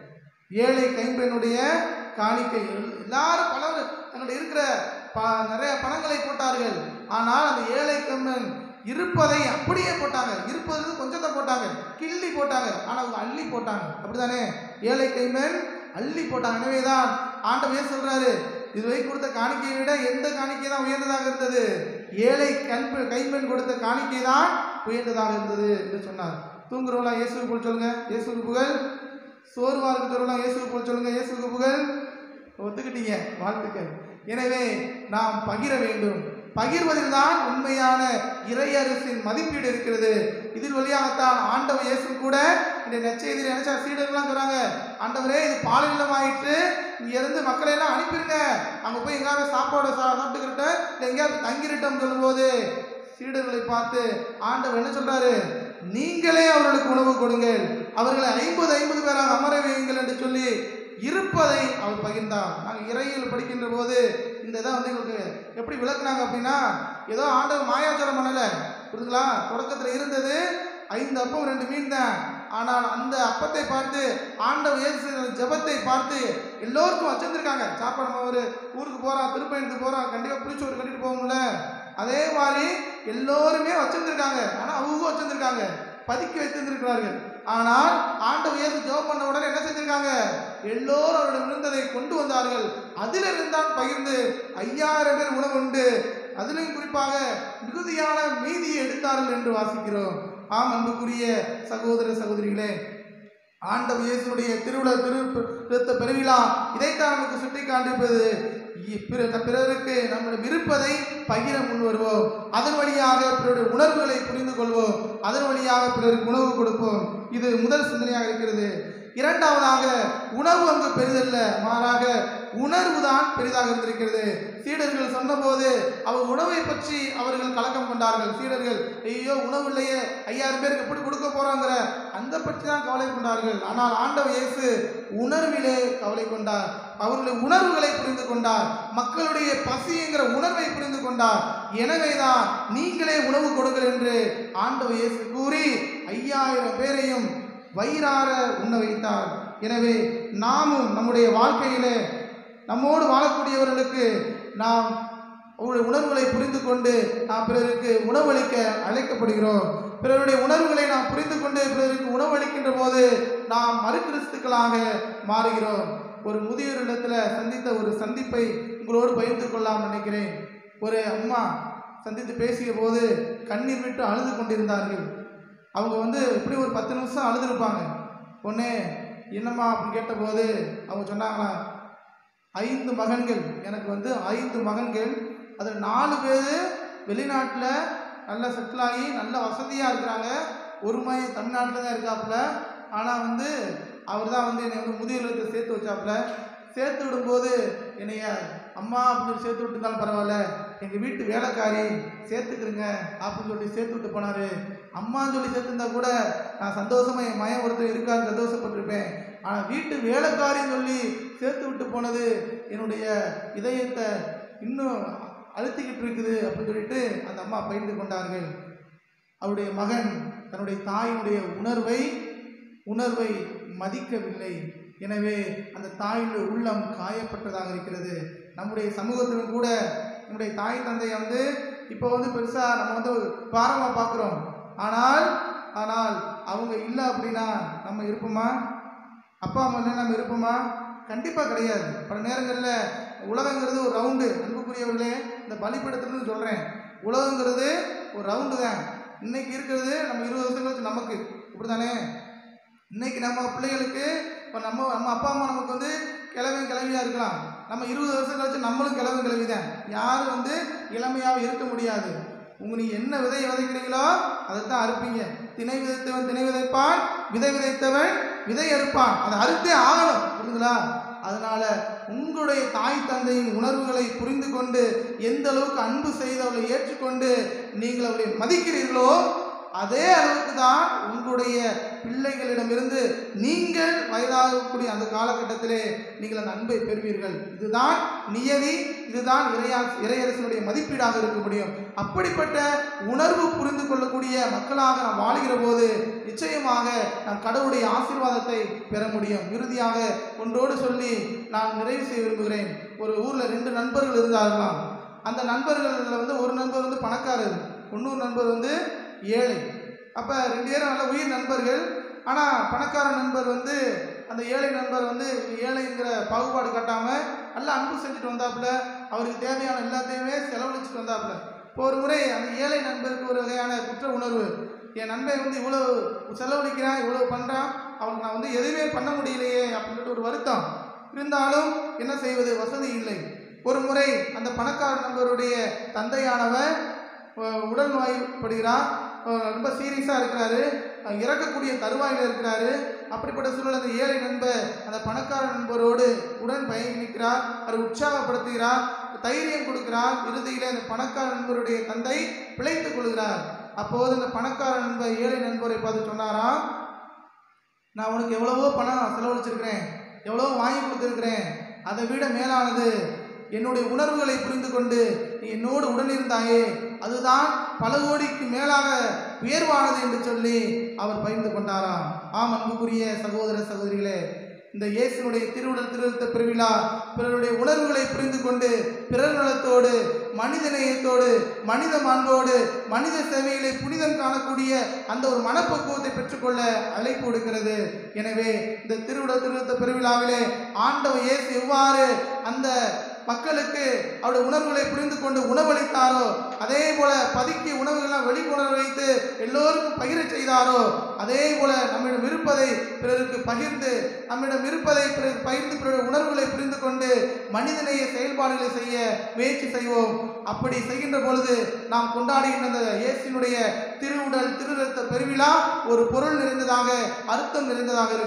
ஏழை கைம்பெண்ணுடைய காணிக்கை எல்லாரும் பலர் தங்களுடைய இருக்கிற ப நிறைய பணங்களை போட்டார்கள் ஆனால் அந்த ஏழை கைம்பெண் இருப்பதை அப்படியே போட்டாங்க இருப்பது கொஞ்சத்தை போட்டாங்க கிள்ளி போட்டாங்க ஆனால் அவங்க அள்ளி போட்டாங்க அப்படிதானே ஏழை கைம்பெண் அள்ளி போட்டாங்க எனவே தான் ஆண்டவர் ஏன் சொல்றாரு இதுவரை கொடுத்த காணிக்கையை விட எந்த காணிக்கை தான் உயர்ந்ததாக இருந்தது ஏழை கண் கைம்பெண் கொடுத்த காணிக்கை தான் உயர்ந்ததாக இருந்தது என்று சொன்னார் தூங்குறவங்களா இயேசுக்கு புகழ் சொல்லுங்க இயேசுக்கு புகழ் சோர்வா இருக்கிறவங்களாம் இயேசுக்கு புகழ் சொல்லுங்க இயேசுக்கு புகழ் ஒத்துக்கிட்டீங்க வாழ்த்துக்கள் எனவே நாம் பகிர வேண்டும் பகிர்வதில் தான் உண்மையான இறையரசின் மதிப்பீடு இருக்கிறது இதில் வழியாகத்தான் ஆண்டவர் இயேசு கூட இந்த நெச்செய்தியில் நினைச்சா சீடர்கள்லாம் சொல்றாங்க ஆண்டவரே இது பாலினம் ஆயிற்று இங்க இருந்து மக்களை எல்லாம் அனுப்பிடுங்க அங்க போய் எங்கேயாவது சாப்பாடு சா சாப்பிட்டுக்கிட்ட இல்லை எங்கேயாவது தங்கிருட்டோம் சொல்லும்போது சீடர்களை பார்த்து ஆண்டவர் என்ன சொல்றாரு நீங்களே அவர்களுக்கு உணவு கொடுங்கள் அவர்களை ஐம்பது ஐம்பது பேராக அமர வையுங்கள் என்று சொல்லி இருப்பதை அவர் பகிர்ந்தார் நாங்கள் இறையில் படிக்கின்ற போது இந்த இதை வந்து எங்களுக்கு எப்படி விளக்குனாங்க அப்படின்னா ஏதோ ஆண்டவர் மாயாச்சாரம் பண்ணலை புரியுதுங்களா தொடக்கத்தில் இருந்தது ஐந்து அப்பம் ரெண்டு மீன் தான் ஆனால் அந்த அப்பத்தை பார்த்து ஆண்டவர் இயேசு செய்த ஜெபத்தை பார்த்து எல்லோருக்கும் வச்சிருந்துருக்காங்க சாப்பாடு நம்ம ஒரு ஊருக்கு போகிறான் திருப்பயணத்துக்கு போகிறான் கண்டிப்பாக புளிச்சோறு கட்டிட்டு போகும்ல அதே மாதிரி எல்லோருமே வச்சிருந்துருக்காங்க ஆனால் அவங்க வச்சிருந்துருக்காங்க பதுக்கி வைத்திருந்திருக்கிறார்கள் ஆனால் ஆண்டவர் இயேசு ஜெபம் பண்ண உடனே என்ன செஞ்சிருக்காங்க எல்லோரும் அவருடைய விழுந்ததை கொண்டு வந்தார்கள் அதிலிருந்து தான் பகிர்ந்து ஐயாயிரம் பேர் உணவு உண்டு அதிலும் குறிப்பாக மிகுதியான மீதியை எடுத்தார்கள் என்று வாசிக்கிறோம் ஆம் அன்புக்குரிய சகோதர சகோதரிகளே ஆண்டவர் இயேசுடைய திருவிழா திரு திருத்த பெருவிழா இதைத்தான் நமக்கு சுட்டி காண்பிப்பது இ- பிற- பிறருக்கு நம்முடைய விருப்பதை பகிர முன் வருவோம் அதன் வழியாக பிறருடைய உணர்வுகளை புரிந்து கொள்வோம் அதன் வழியாக பிறருக்கு உணவு கொடுப்போம் இது முதல் சிந்தனையாக இருக்கிறது இரண்டாவதாக உணவு அங்கு பெரிதல்ல மாறாக உணர்வு தான் பெரிதாக இருந்திருக்கிறது சீடர்கள் சொன்னபோது அவர் உணவை பற்றி அவர்கள் கலக்கம் கொண்டார்கள் சீடர்கள் ஐயோ உணவு இல்லையே ஐயாயிரம் பேருக்கு எப்படி கொடுக்க போறாங்கிற அந்த பற்றி தான் கவலை கொண்டார்கள் ஆனால் ஆண்டவர் இயேசு உணர்விலே கவலை கொண்டார் அவர்களுடைய உணர்வுகளை புரிந்து கொண்டார் மக்களுடைய பசிங்கிற உணர்வை புரிந்து கொண்டார் எனவேதான் நீங்களே உணவு கொடுங்கள் என்று ஆண்டவர் இயேசு கூறி ஐயாயிரம் பேரையும் வயிறார உண்ண வைத்தார் எனவே நாமும் நம்முடைய வாழ்க்கையிலே நம்மோடு வாழக்கூடியவர்களுக்கு நாம் அவருடைய உணர்வுகளை புரிந்து கொண்டு நாம் பிறருக்கு உணவளிக்க அழைக்கப்படுகிறோம் பிறருடைய உணர்வுகளை நாம் புரிந்து கொண்டு பிறருக்கு உணவளிக்கின்ற போது நாம் மறுகிறிஸ்துக்களாக மாறுகிறோம் ஒரு முதியோரிடத்தில் சந்தித்த ஒரு சந்திப்பை உங்களோடு பகிர்ந்து கொள்ளலாம் நினைக்கிறேன் ஒரு அம்மா சந்தித்து பேசிய போது கண்ணீர் விட்டு அழுது கொண்டிருந்தார்கள் அவங்க வந்து எப்படி ஒரு பத்து நிமிஷம் அழுதுருப்பாங்க பொண்ணே என்னம்மா அப்படின்னு கேட்டபோது அவங்க சொன்னாங்களா ஐந்து மகன்கள் எனக்கு வந்து ஐந்து மகன்கள் அதில் நாலு பேர் வெளிநாட்டில் நல்லா செட்டில் ஆகி நல்ல வசதியாக இருக்கிறாங்க ஒரு மையம் தமிழ்நாட்டில் தான் இருக்காப்புல ஆனால் வந்து அவர் தான் வந்து என்னை வந்து முதியோர்களுக்கு சேர்த்து வச்சாப்புல சேர்த்து விடும்போது என்னைய அம்மா அப்படின்னு சொல்லி சேர்த்து விட்டுருந்தாலும் பரவாயில்ல எங்கள் வீட்டு வேலைக்காரி சேர்த்துக்கிறங்க அப்படின்னு சொல்லி சேர்த்து விட்டு போனார் அம்மான்னு சொல்லி சேர்த்துருந்தா கூட நான் சந்தோஷமா என் மயம் ஒருத்தர் இருக்கான்னு சந்தோஷப்பட்டிருப்பேன் ஆனால் வீட்டு வேலைக்காரின்னு சொல்லி சேர்த்து விட்டு போனது என்னுடைய இதயத்தை இன்னும் அழுத்திக்கிட்டு இருக்குது அப்படின்னு சொல்லிட்டு அந்த அம்மா பகிர்ந்து கொண்டார்கள் அவருடைய மகன் தன்னுடைய தாயினுடைய உணர்வை உணர்வை மதிக்கவில்லை எனவே அந்த தாயினுடைய உள்ளம் காயப்பட்டதாக இருக்கிறது நம்முடைய சமூகத்திலும் கூட நம்முடைய தாய் தந்தையை வந்து இப்போ வந்து பெருசாக நம்ம வந்து பாரமாக பார்க்குறோம் ஆனால் ஆனால் அவங்க இல்லை அப்படின்னா நம்ம இருப்போமா அப்பா அம்மா இல்லை நம்ம இருப்போமா கண்டிப்பாக கிடையாது பல நேரங்களில் உலகங்கிறது ஒரு ரவுண்டு அன்புக்குரியவர்களே இந்த பலிப்படத்துலேருந்து சொல்கிறேன் உலகங்கிறது ஒரு ரவுண்டு தான் இன்னைக்கு இருக்கிறது நம்ம இருபது வருஷம் கழிச்சு நமக்கு இப்படி தானே இன்னைக்கு நம்ம பிள்ளைகளுக்கு இப்போ நம்ம நம்ம அப்பா அம்மா நமக்கு வந்து கிழவன் கிழவியாக இருக்கலாம் நம்ம இருபது வருஷம் கழிச்சு நம்மளும் கிழவன் கிழவி தான் யாரும் வந்து இளமையாக இருக்க முடியாது உங்க நீ என்ன விதையை விதைக்கிறீங்களோ அதைத்தான் அறுப்பீங்க திணை விதைத்தவன் திணை விதைப்பான் விதை விதைத்தவன் விதை அறுப்பான் அதை அறுத்தே ஆகணும் புரியுதுங்களா அதனால உங்களுடைய தாய் தந்தையின் உணர்வுகளை புரிந்து கொண்டு எந்த அளவுக்கு அன்பு செய்து அவளை ஏற்றுக்கொண்டு நீங்கள் அவளை மதிக்கிறீர்களோ அதே அளவுக்கு தான் உங்களுடைய பிள்ளைகளிடமிருந்து நீங்கள் வயதாகக்கூடிய அந்த காலகட்டத்திலே நீங்கள் அந்த அன்பை பெறுவீர்கள் இதுதான் நியதி இதுதான் இறையா இறையரசனுடைய மதிப்பீடாக இருக்க முடியும் அப்படிப்பட்ட உணர்வு புரிந்து கொள்ளக்கூடிய மக்களாக நாம் வாழுகிற போது நிச்சயமாக நாம் கடவுளுடைய ஆசீர்வாதத்தை பெற முடியும் இறுதியாக ஒன்றோடு சொல்லி நான் நிறைவு செய்ய விரும்புகிறேன் ஒரு ஊரில் ரெண்டு நண்பர்கள் இருந்தார்களாம் அந்த நண்பர்களில் வந்து ஒரு நண்பர் வந்து பணக்காரர் இன்னொரு நண்பர் வந்து ஏழை அப்போ ரெண்டு பேரும் நல்ல உயிர் நண்பர்கள் ஆனால் பணக்கார நண்பர் வந்து அந்த ஏழை நண்பர் வந்து ஏழைங்கிற பாகுபாடு காட்டாமல் நல்ல அன்பு செஞ்சுட்டு வந்தாப்புல அவருக்கு தேவையான எல்லாத்தையுமே செலவழிச்சிட்டு வந்தாப்புல இப்போ ஒரு முறை அந்த ஏழை நண்பருக்கு ஒரு வகையான குற்ற உணர்வு என் நண்பன் வந்து இவ்வளோ செலவழிக்கிறான் இவ்வளோ பண்ணுறான் அவனுக்கு நான் வந்து எதுவுமே பண்ண முடியலையே அப்படின்ட்டு ஒரு வருத்தம் இருந்தாலும் என்ன செய்வது வசதி இல்லை ஒரு முறை அந்த பணக்கார நண்பருடைய தந்தையானவர் அஹ், உடல் நோய்படுகிறார் அஹ், ரொம்ப சீரியஸாக இருக்கிறாரு அஹ், இறக்கக்கூடிய தருவாயில் இருக்கிறாரு அப்படிப்பட்ட சூழல் அந்த ஏழை நண்பர் அந்த பணக்கார நண்பரோடு உடன் பயணிக்கிறார் அவரை உற்சாகப்படுத்துகிறார் தைரியம் கொடுக்கிறார் இறுதியில் அந்த பணக்கார நண்பருடைய தந்தை பிழைத்துக் கொள்கிறார் அப்போது அந்த பணக்கார நண்பர் ஏழை நண்பரை பார்த்து சொன்னாராம் நான் உனக்கு எவ்வளவோ பணம் செலவழிச்சிருக்கிறேன் எவ்வளவோ வாங்கி கொடுத்துருக்கிறேன் அதை விட மேலானது என்னுடைய உணர்வுகளை புரிந்து கொண்டு நீ என்னோடு உடனிருந்தாயே அதுதான் பல கோடிக்கு மேலாக உயர்வானது என்று சொல்லி அவர் பகிர்ந்து கொண்டாராம் ஆம் அன்புக்குரிய சகோதர சகோதரிகளே இந்த இயேசுனுடைய திருவுடல் திருத்த பெருவிழா பிறருடைய உணர்வுகளை புரிந்து கொண்டு பிறர் நலத்தோடு மனித நேயத்தோடு மனித மாண்போடு மனித சேவைகளை புனிதம் காணக்கூடிய அந்த ஒரு மனப்பக்குவத்தை பெற்றுக்கொள்ள அழைப்பு கொடுக்கிறது எனவே இந்த திருவுடல் திருத்த பெருவிழாவிலே ஆண்டவர் இயேசு எவ்வாறு அந்த மக்களுக்கு அவருடைய உணர்வுகளை புரிந்து கொண்டு உணவளித்தாரோ அதே போல பதுக்கிய உணவுகள்லாம் வெளிக்கொணர வைத்து எல்லோருக்கும் பகிரச் செய்தாரோ அதே போல நம்மிடம் இருப்பதை பிறருக்கு பகிர்ந்து நம்மிடம் இருப்பதை பிறருக்கு பகிர்ந்து பிறருடைய உணர்வுகளை புரிந்து கொண்டு மனிதநேய செயல்பாடுகளை செய்ய முயற்சி செய்வோம் அப்படி செய்கின்ற பொழுது நாம் கொண்டாடுகின்ற அந்த இயேசுனுடைய திருவுடல் திருரத்த பெருவிழா ஒரு பொருள் நிறைந்ததாக அர்த்தம் நிறைந்ததாக இருக்கும்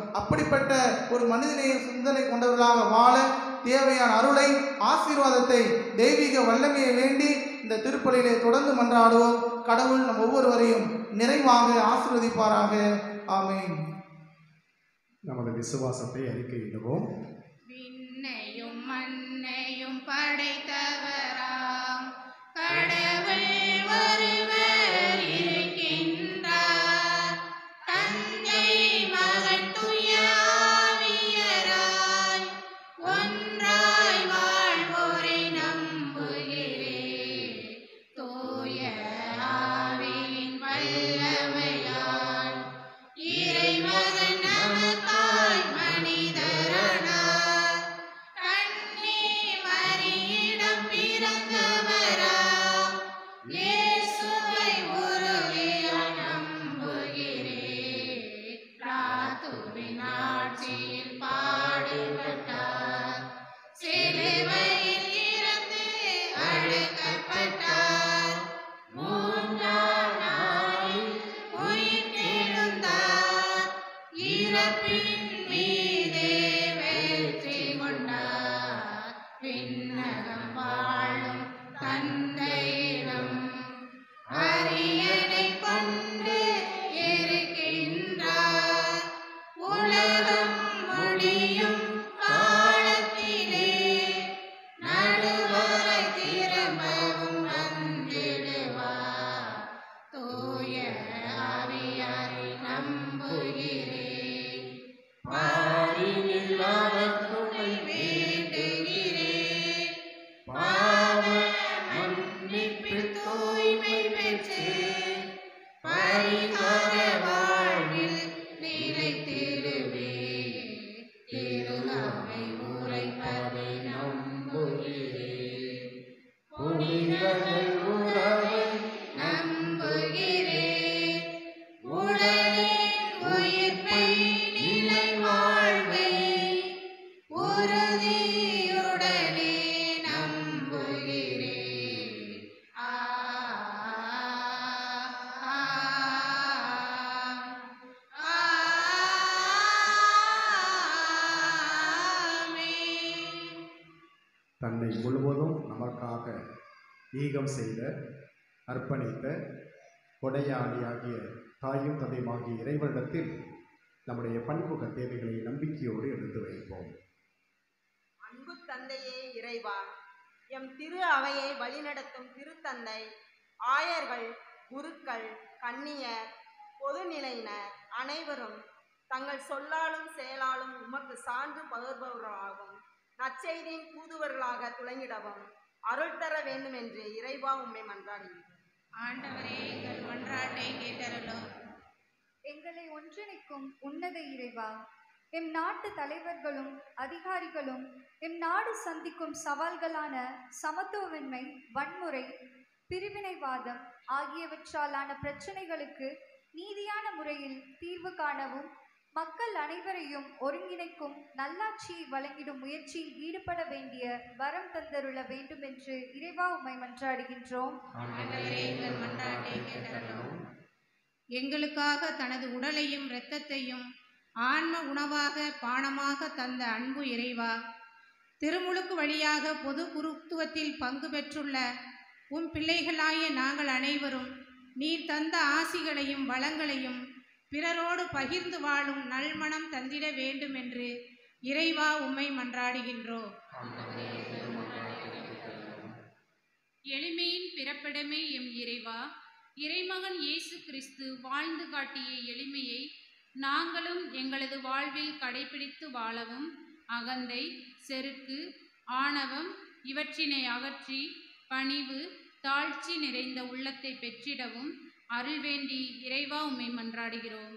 அப்படிப்பட்ட ஒரு மனிதநேய சிந்தனை கொண்டவர்களாக வாழ தேவையான அருளை ஆசீர்வாதத்தை தெய்வீக வல்லமையை வேண்டி இந்த திருப்பலியிலே தொடர்ந்து மன்றாடுவோம் கடவுள் நம் ஒவ்வொருவரையும் நிறைவாக ஆசீர்வதிப்பாராக ஆமென் நமது விசுவாசத்தை அறிக்கையிடுவோம் விண்ணையும் மண்ணையும் படைத்தவராம் கடவுள் ஒருவர் இருக்கின்றார் தந்தை மகன் துய ஆவியராய் ஒன்றாய் வாழ்வோரை நம்புகிறேன் தூய ஆவியின் வல்லமையால் இறைமகன் நமக்காய் மனிதரானார் கண்ணி மரியிடம் பிறந்தவராம் இயேசுவை உறுதியாய் நம்புகிறேன் பிலாத்துவின் ஆட்சியில் பாடுபட்டார் சிலுவையில் இறந்து அழைக்கப்பட்டார் மூன்றாம் நாளில் உயிர்த்தெழுந்தார் இறப்பின் மீதே வெற்றி கொண்டார் விண்ணகம் வாழும் தந்தையிடம் அரியணை கொண்டு இருக்கின்றார் உலகம் முடியும் காலத்திலே நடுவரை திரும்பவும் வந்திடுவார் தூய ஆவியாரை நம்புகிறேன் பாரினில் அவர் துணை வேண்டுகிறேன் பாவ மன்னிப்பில் தூய்மை பெற்று பரிகார வாழ்வில் நிலைத்திடுவே திருநாவை உரைப்பதை நம்புகிறேன் புனிதர்கள் உறவை நம்புகிறேன் உடலின் உயிர்ப்பை நிலை வாழ்வை உறுதியுடனே நம்புகிறேன் ஆ ஆ, ஆமென். தன்னை முழுவதும் நமக்காக ஈகம் செய்த அர்ப்பணித்த கொடையாளியாகிய தாயும் தந்தையுமாகிய இறைவனிடத்தில் நம்முடைய பன்முக தேவைகளை நம்பிக்கையோடு எடுத்து வைப்போம் அன்பு தந்தையே இறைவா எம் திரு அவையை வழிநடத்தும் திருத்தந்தை ஆயர்கள் குருக்கள் கன்னியர் பொதுநிலையினர் அனைவரும் தங்கள் சொல்லாலும் செயலாலும் உமக்கு சான்று பகர்பவர்களாகும் நற்செய்தியின் தூதுவர்களாக துளங்கிடவும் அருள் தர வேண்டும் என்று இறைவா உம்மை மன்றாடுகிறேன் ஆண்டவரே எங்கள் மன்றாட்டை கேட்டருளும் எங்களை ஒன்றிணைக்கும் உன்னத இறைவா எம் நாட்டு தலைவர்களும் அதிகாரிகளும் எம் நாடு சந்திக்கும் சவால்களான சமத்துவமின்மை வன்முறை பிரிவினைவாதம் ஆகியவற்றாலான பிரச்சனைகளுக்கு நீதியான முறையில் தீர்வு காணவும் மக்கள் அனைவரையும் ஒருங்கிணைக்கும் நல்லாட்சியை வழங்கிடும் முயற்சியில் ஈடுபட வேண்டிய வரம் தந்தருள வேண்டும் என்று இறைவா உம்மை மன்றாடுகின்றோம் ஆண்டவரே எங்கள் மன்றாட்டை கேட்டருளும் எங்களுக்காக தனது உடலையும் இரத்தத்தையும் ஆன்ம உணவாக பானமாக தந்த அன்பு இறைவா திருமுழுக்கு வழியாக பொது குருத்துவத்தில் பங்கு பெற்றுள்ள உம் பிள்ளைகளாகிய நாங்கள் அனைவரும் நீர் தந்த ஆசிகளையும் வளங்களையும் பிறரோடு பகிர்ந்து வாழும் நல்மணம் தந்திட வேண்டும் என்று இறைவா உம்மை மன்றாடுகின்றோம் எளிமையின் பிறப்பிடமே எம் இறைவா இறைமகன் இயேசு கிறிஸ்து வாழ்ந்து காட்டிய எளிமையை நாங்களும் எங்களது வாழ்வில் கடைபிடித்து வாழவும் அகந்தை செருக்கு ஆணவம் இவற்றினை அகற்றி பணிவு தாழ்ச்சி நிறைந்த உள்ளத்தை பெற்றிடவும் அருள் வேண்டி இறைவா உம்மை மன்றாடுகிறோம்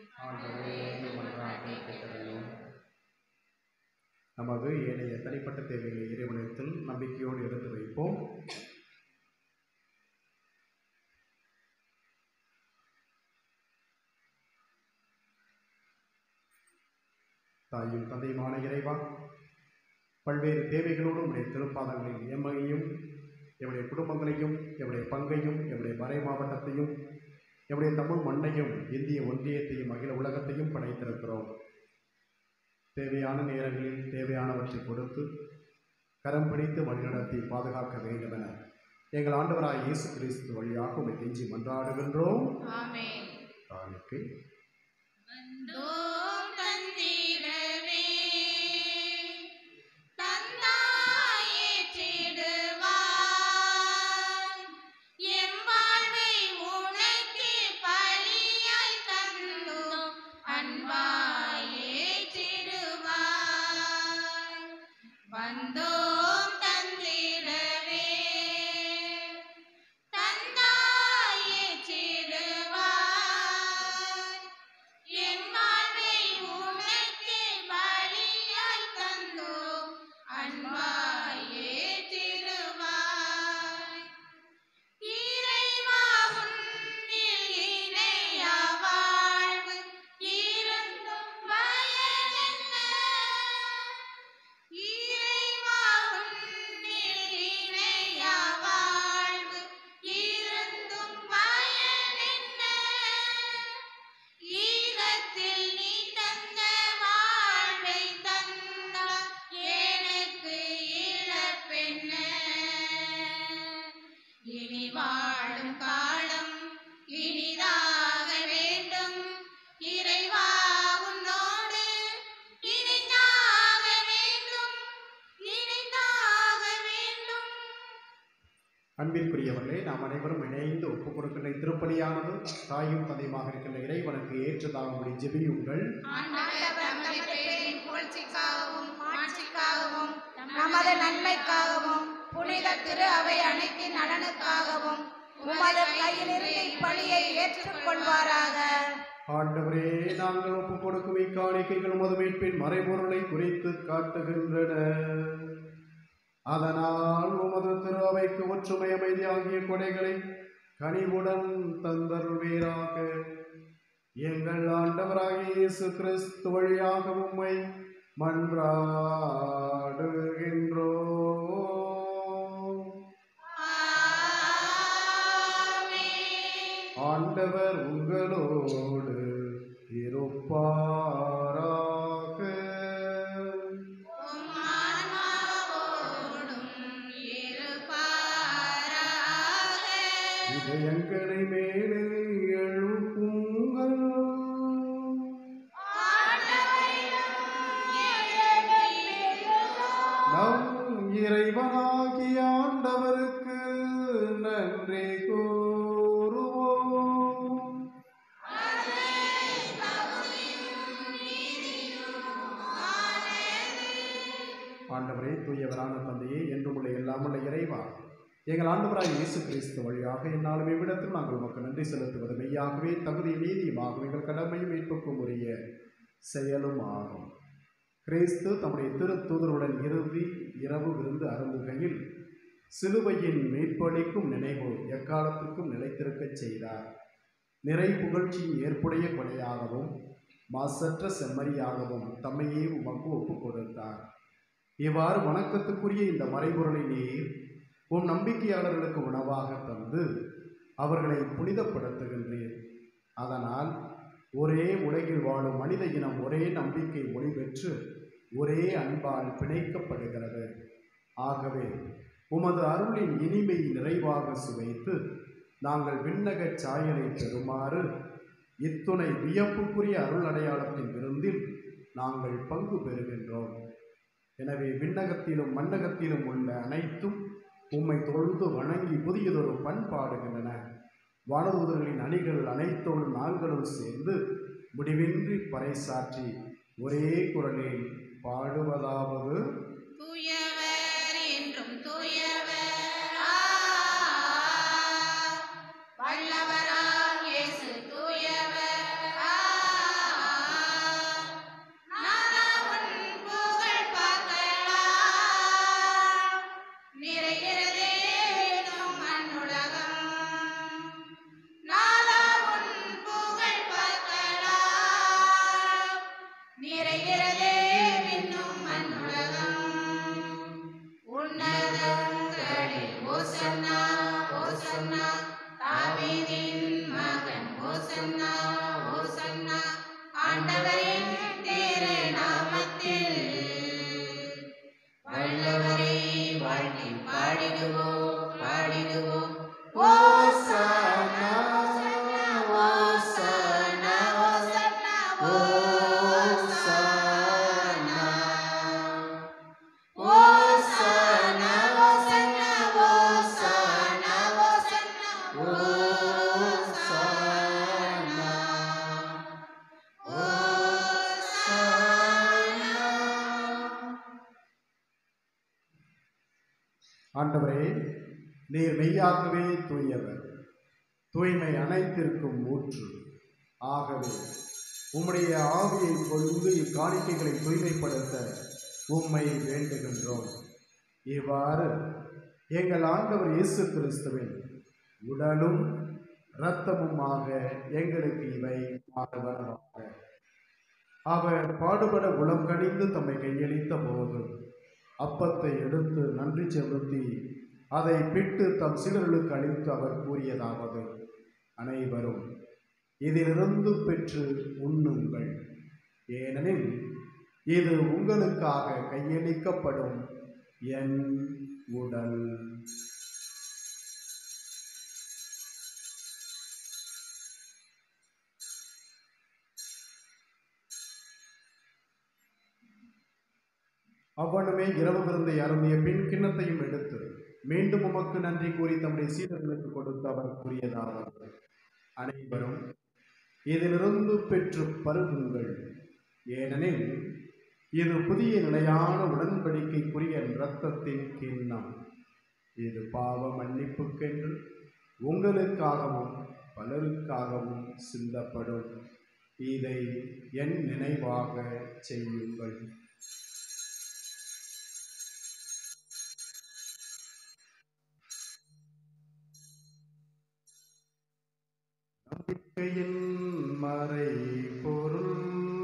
நமது ஏனைய தனிப்பட்ட தேவைகளை இறைவனத்தில் நம்பிக்கையோடு எடுத்து வைப்போம் தாயும் தந்தையுமான இறைவா பல்வேறு தேவைகளோடு உடைய திருப்பாதங்களில் எம்மையும் எம்முடைய குடும்பங்களையும் எம்முடைய பங்கையும் எம்முடைய மறை மாவட்டத்தையும் எம்முடைய தமிழ் மண்ணையும் இந்திய ஒன்றியத்தையும் அகில உலகத்தையும் படைத்திருக்கிறோம் தேவையான நேரங்களில் தேவையானவற்றை கொடுத்து கரம் பிடித்து வழிநடத்தி பாதுகாக்க வேண்டும் என எங்கள் ஆண்டவராய் இயேசு கிறிஸ்து வழியாக உமை கெஞ்சி மன்றாடுகின்றோம் ஆமென் காணிக்கை வந்தோம் தந்திடவே தந்தாயேற்றிடுவாய் எம் வாழ்வை உனக்கு பலியாய் தந்தோம் அன்பாய் ஏற்றிடுவாய் வந்தோம் தந்திடவே தந்தாயேற்றிடுவாய் என் வாழ்வை உனக்கு பலியாய் தந்தோம் அன்பாய் ஏற்றிடுவாய் இறைவா உன்னில் இணையா வாழ்வு இருந்தும் பயனென்ன இறைவா உன்னில் இணையா வாழ்வு இருந்தும் பயனென்ன ஈகத்தில் நீ தந்த வாழ்வை தந்தால் எனக்கு இழப்பென்ன இனி வாழும் காலம் இனிதாக வேண்டும் இறைவா உன்னோடு இணைந்தாக வேண்டும் இணைந்தாக வேண்டும் அன்பிற்குரியவர்களே நாம் அனைவரும் இணைந்து ஒப்புக் கொடுக்கின்ற திருப்பலியானது தாயும் தந்தையுமாக இருக்கின்ற இறைவனுக்கு ஏற்றதாகும்படி ஜெபியுங்கள் ஆண்டவர் தமது பேரின் புகழ்ச்சிக்காகவும் மாட்சிக்காகவும் நமது நன்மைக்காகவும் புனித திரு அவை அனைத்தின் நலனுக்காகவும் உமது கையிலிருந்து இப்பணியை ஏற்றுக்கொள்வாராக ஆண்டவரே நாங்கள் ஒப்புக் கொடுக்கும் இக்காணிக்கைகள் உமது மீட்பின் மறைபொருளை குறித்து காட்டுகின்றன அதனால் உமது திரு அவைக்கு ஒற்றுமை அமைதி ஆகிய கொடைகளை கனிவுடன் தந்தருள்வீராக எங்கள் ஆண்டவராகிய இயேசு கிறிஸ்து வழியாக உம்மை மன்றாடுகின்றோம் ஆண்டவர் உங்களோடு இருப்பாராக உம் ஆன்மாவோடும் இருப்பாராக இதயங்களை மேலே எழுப்புங்கள் நம் இறைவனாகிய ஆண்டவருக்கு நன்றி கூறுவோம் ஆண்டவரே தூயவரான தந்தையே என்றும் உள்ள எல்லாமுள்ள இறைவா எங்கள் ஆண்டவராய் இயேசு கிறிஸ்து வழியாக என்னாலும் இவ்விடத்தில் நாங்கள் உமக்கு நன்றி செலுத்துவது மெய்யாகவே தகுதி நீதியுமாகும் எங்கள் கடமையும் மீட்புக்கும் உரிய செயலும் ஆகும் கிறிஸ்து தம்முடைய திருத்தூதருடன் இறுதி இரவு விருந்து அருந்துகையில் சிலுவையின் மீட்பளிக்கும் நினைவு எக்காலத்திற்கும் நிலைத்திருக்கச் செய்தார் நிறை புகழ்ச்சியின் ஏற்புடைய கொடையாகவும் மாசற்ற செம்மறியாகவும் தம்மையே உமக்கு ஒப்புக் கொடுத்தார் இவ்வாறு வணக்கத்துக்குரிய இந்த மறைபொருளை நீர் உம் நம்பிக்கையாளர்களுக்கு உணவாக தந்து அவர்களை புனிதப்படுத்துகின்றீர் அதனால் ஒரே உலகில் வாழும் மனித இனம் ஒரே நம்பிக்கை ஒளி பெற்று ஒரே அன்பால் பிணைக்கப்படுகிறது ஆகவே உமது அருளின் இனிமை நிறைவாக சுவைத்து நாங்கள் விண்ணகச் சாயலை பெறுமாறு இத்துணை வியப்புக்குரிய அருள் அடையாளத்தின் விருந்தில் நாங்கள் பங்கு பெறுகின்றோம் எனவே விண்ணகத்திலும் மண்ணகத்திலும் உள்ள அனைத்தும் உம்மை தொழுது வணங்கி புதியதொரு பண்பாடுகின்றன வானதூதர்களின் அணிகள் அனைத்தோடு நாங்களும் சேர்ந்து முடிவின்றி பறைசாற்றி ஒரே குரலில் பாடுவதாவது தூயவர் என்றும் தூயவர் ஆ, வல்லவராம் இயேசு தூயவர் ஆ, நானா உன் புகழ் பார்க்கலாம் நிறைகிறதே என்னும் மண்ணுலகம் நாளா உன் புகழ் பார்க்கலாம் நிறைகிறதே இன்னும் மண்ணுலகம் உன்னதங்களில் ஓசன்னா ஓசன்னா தாவீதின் மகன் ஓசன்னா ஓசன்னா ஆண்டவரின் திரு நாமத்தில் ஆண்டவரே நீர் மெய்யாகவே தூயவர் தூய்மை அனைத்திற்கும் ஊற்று ஆகவே உம்முடைய ஆவியை கொண்டு இக்காணிக்கைகளை தூய்மைப்படுத்த உம்மை வேண்டுகின்றோம் இவ்வாறு எங்கள் ஆண்டவர் இயேசு கிறிஸ்துவின் உடலும் இரத்தமுமாக எங்களுக்கு இவை மாறுவனவாக அவர் பாடுபட உளம் கனிந்து தம்மை கையளித்த போது அப்பத்தை எடுத்து நன்றி செலுத்தி அதை பிட்டு தம் சீடர்களுக்கு அளித்து அவர் கூறியதாவது அனைவரும் இதிலிருந்து பெற்று உண்ணுங்கள் ஏனெனில் இது உங்களுக்காக கையளிக்கப்படும் என் உடல் அவ்வளவே இரவு விருந்தை அருந்திய பின் கிண்ணத்தையும் எடுத்து மீண்டும் உமக்கு நன்றி கூறி தம்முடைய சீடர்களுக்கு கொடுத்து அவர் கூறியதாவது அனைவரும் இதிலிருந்து பெற்று பருகுங்கள் ஏனெனில் இது புதிய நிலையான உடன்படிக்கைக்குரிய இரத்தத்தின் கிண்ணம் இது பாவ மன்னிப்புக்கென்று உங்களுக்காகவும் பலருக்காகவும் சிந்தப்படும் இதை என் நினைவாக செய்யுங்கள் நம்பிக்கையின் மறை பொருள்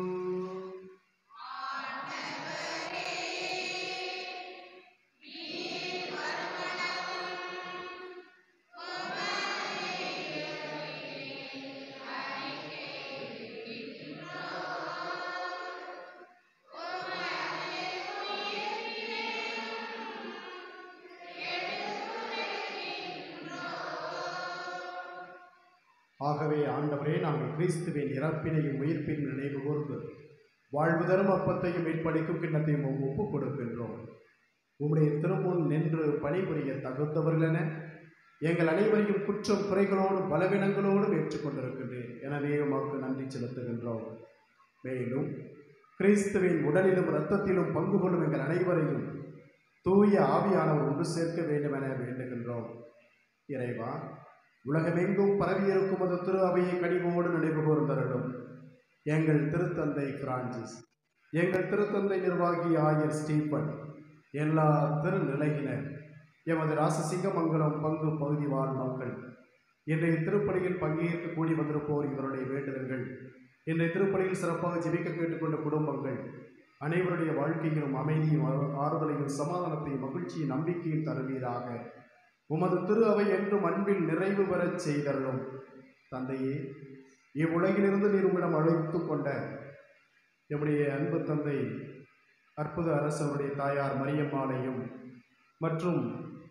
ஆகவே ஆண்டவரே நாங்கள் கிறிஸ்துவின் இறப்பினையும் உயிர்ப்பின் நினைவு கூர்ந்து வாழ்வு தரும் அப்பத்தையும் மீட்பளிக்கும் கிண்ணத்தையும் உம் ஒப்புக் கொடுக்கின்றோம் உம்முடைய திருமுன் நின்று பணிபுரிய தகுந்தவர்களென எங்கள் அனைவரையும் குற்றம் குறைகளோடும் பலவீனங்களோடும் ஏற்றுக்கொண்டிருக்கின்றேன் எனவே உமக்கு நன்றி செலுத்துகின்றோம் மேலும் கிறிஸ்துவின் உடலிலும் இரத்தத்திலும் பங்கு கொள்ளும் எங்கள் அனைவரையும் தூய ஆவியானவர் ஒன்று சேர்க்க வேண்டும் என வேண்டுகின்றோம் இறைவா உலகமெங்கும் பரவியிருக்கும் அந்த திரு அவையை கனிவோடு நினைவு கூர்ந்தருளும் எங்கள் திருத்தந்தை பிரான்சிஸ் எங்கள் திருத்தந்தை நிர்வாகி ஆயர் ஸ்டீபன் எல்லா திருநிலையினர் எமது ராசசிங்கமங்கலம் பங்கு பகுதி வாழ் மக்கள் இன்றைய திருப்பணியில் பங்கேற்க கூடி வந்திருப்போர் இவருடைய வேண்டுதல்கள் இன்றைய திருப்பணியில் சிறப்பாக ஜெபிக்க கேட்டுக்கொண்ட குடும்பங்கள் அனைவருடைய வாழ்க்கையிலும் அமைதியும் ஆறு- ஆறுதலையும் சமாதானத்தையும் மகிழ்ச்சியும் நம்பிக்கையும் தருவீராக உமது திரு அவை என்றும் அன்பில் நிறைவு பெறச் செய்தருளும் தந்தையே இவ்வுலகிலிருந்து நீர் உம்மிடம் அழைத்து கொண்ட எம்முடைய அன்பு தந்தை அற்புத அரசருடைய தாயார் மரியம்மாளையும் மற்றும்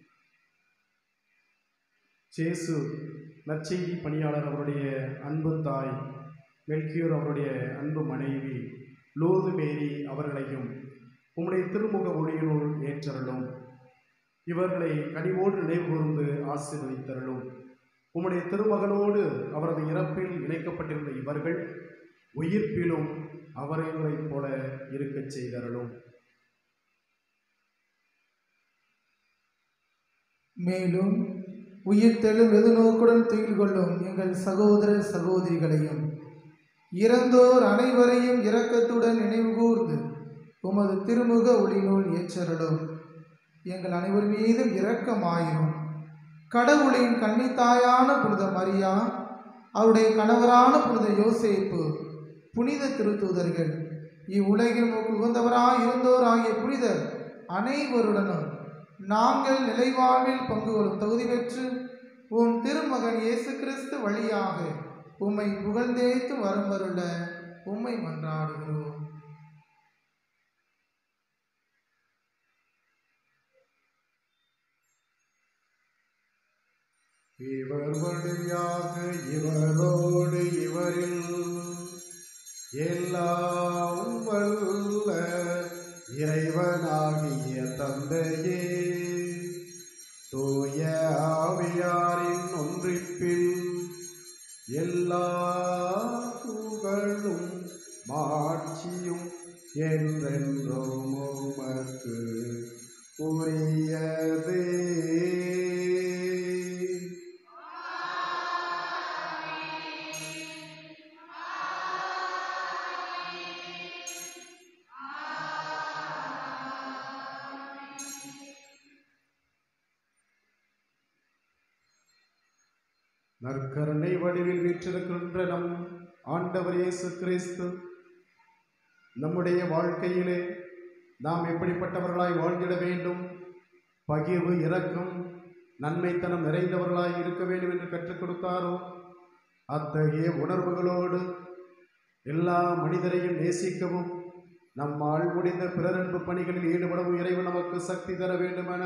சேசு நற்செய்தி பணியாளர் அவருடைய அன்பு தாய் மெல்கியூர் அவருடைய அன்பு மனைவி லூது மேரி அவர்களையும் உம்முடைய திருமுக ஒளியினுள் ஏற்றருளும் இவர்களை கனிவோடு நினைவு கூர்ந்து ஆசீர்வதித்தருளும் உம்முடைய திருமகனோடு அவரது இறப்பில் இணைக்கப்பட்டிருந்த இவர்கள் உயிர்ப்பிலும் அவர்களைப் போல இருக்கச் செய்தருளும் மேலும் உயிர்த்தெழும் வெதுநோக்குடன் துயில் கொள்ளும் எங்கள் சகோதர சகோதரிகளையும் இறந்தோர் அனைவரையும் இரக்கத்துடன் நினைவுகூர்ந்து உமது திருமுக ஒளிநூல் ஏற்றருளும் எங்கள் அனைவர் மீதும் இரக்கமாயிரும் கடவுளின் கன்னித்தாயான புனித மரியா அவருடைய கணவரான புனித யோசேப்பு புனித திருத்தூதர்கள் இவ்வுலகில் உமக்கு உகந்தவராய் இருந்தோர் ஆகிய புனிதர் அனைவருடனும் நாங்கள் நிலைவாழ்வில் பங்கு கொள்ளும் தகுதி பெற்று உம் திருமகன் இயேசு கிறிஸ்து வழியாக உம்மை புகழ்ந்தேத்து வரும் வருள உம்மை மன்றாடுகிறோம் இவர் வழியாக இவரோடு இவரில் எல்லாம் வல்ல இறைவனாகிய தந்தையே தூய ஆவியாரின் ஒன்றிப்பில் எல்லா புகழும் மாட்சியும் என்றென்றும் உமக்கு உரியதே நற்கருணை வடிவில் வீற்றிருக்கின்ற நம் ஆண்டவர் இயேசு கிறிஸ்து நம்முடைய வாழ்க்கையிலே நாம் எப்படிப்பட்டவர்களாய் வாழ்ந்திட வேண்டும் பகிர்வு இரக்கம் நன்மைத்தனம் நிறைந்தவர்களாய் இருக்க வேண்டும் என்று கற்றுக் கொடுத்தாரோ அத்தகைய உணர்வுகளோடு எல்லா மனிதரையும் நேசிக்கவும் நம்மால் முடிந்த பிறரன்பு பணிகளில் ஈடுபடவும் இறைவன் நமக்கு சக்தி தர வேண்டுமென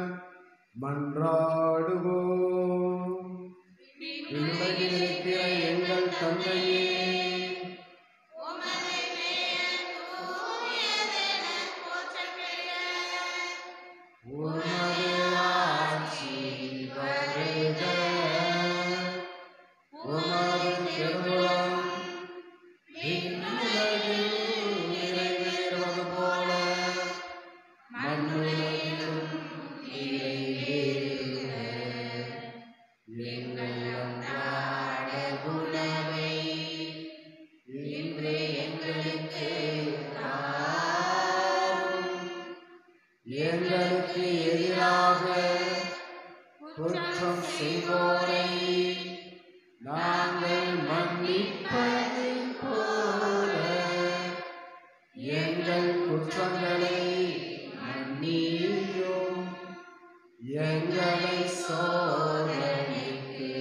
மன்றாடுவோம் உலகில் இருக்கிற எங்கள் தந்தையே உமது பெயர் தூயதென போற்றப் பெறுக. உமது ஆட்சி வருக உமது திருவுளம் விண்ணுலகில் நிறைவேறுவது போல மண்ணுலகிலும் நிறைவேறுக எங்கள் அன்றாட உணவை இன்று எங்களுக்கு தாரும் எங்களுக்கு எதிராக குற்றம் செய்வோரை நாங்கள் மன்னிப்பது போல எங்கள் குற்றங்களை மன்னியும் எங்களை சோதனைக்கு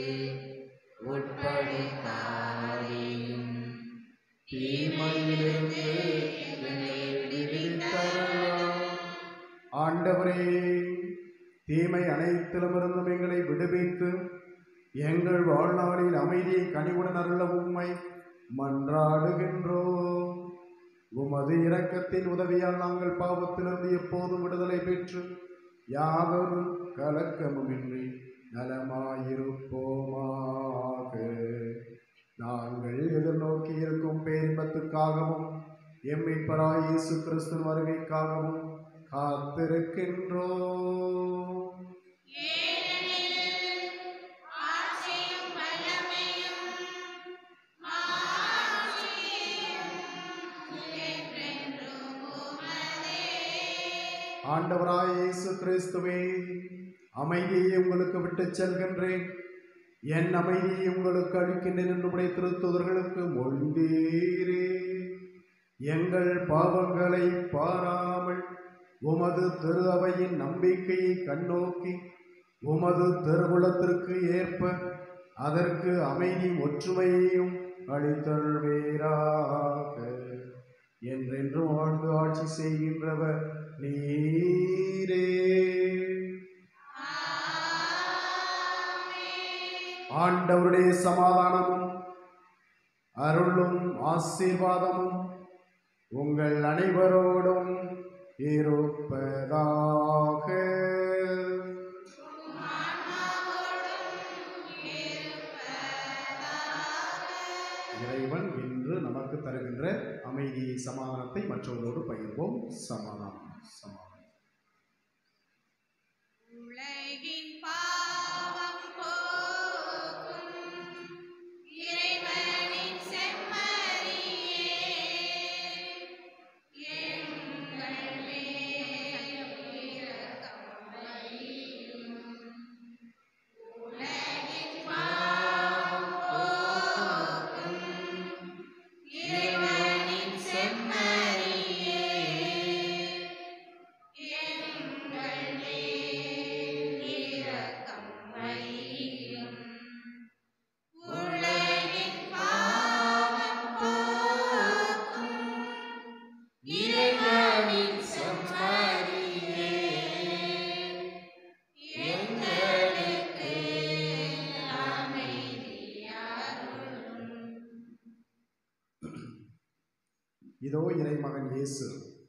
உட்படுத்தாரையும் தீமையிலிருந்து எங்களை விடுவித்தருளும் ஆண்டவரே தீமை அனைத்திலுமிருந்தும் எங்களை விடுவித்து எங்கள் வாழ்நாளில் அமைதியை கனிவுடன் அருள உம்மை மன்றாடுகின்றோம் உமது இரக்கத்தின் உதவியால் நாங்கள் பாவத்திலிருந்து எப்போதும் விடுதலை பெற்று யாதொரு கலக்கமுமின்றி நலமாயிருப்போமாக நாங்கள் எதிர்நோக்கி இருக்கும் பேரின்பத்துக்காகவும் எம்மிப்பராய் இயேசு கிறிஸ்துவின் வருகைக்காகவும் காத்திருக்கின்றோம் ஏனெனில் ஆட்சியும் வல்லமையும் மாட்சியும் என்றென்றும் உமதே. ஆண்டவராய் இயேசு கிறிஸ்துவே அமைதியை உங்களுக்கு விட்டுச் செல்கின்றேன் என் அமைதியை உங்களுக்கு அளிக்கின்றேன் என்று உடைய திருத்துதர்களுக்கு மொழிந்தீரே எங்கள் பாவங்களை பாராமல் உமது திரு அவையின் நம்பிக்கையை கண்ணோக்கி உமது திருவுளத்திற்கு ஏற்ப அதற்கு அமைதி ஒற்றுமையையும் அளித்தருள்வீராக என்றென்றும் வாழ்ந்து ஆட்சி செய்கின்றவர் நீரே ஆண்டவருடைய சமாதானமும் அருளும் ஆசீர்வாதமும் உங்கள் அனைவரோடும் இருப்பதாக இறைவன் இன்று நமக்கு தருகின்ற அமைதியை சமாதானத்தை மற்றவர்களோடு பகிர்வோம் சமாதானம் சமாதானம் உலகின் பாவம் போக்கும் இறைவனின் செம்மறியே எங்கள் மேல் இரக்கம் வையும். உலகின் பாவம் போக்கும் இறைவனின் செம்மறியே எங்கள் மேல் இரக்கம் வையும். உலகின் பாவம் போக்கும் இறைவனின் செம்மறியே எங்களுக்கு அமைதி அருளும். இதோ இறைமகன் இயேசு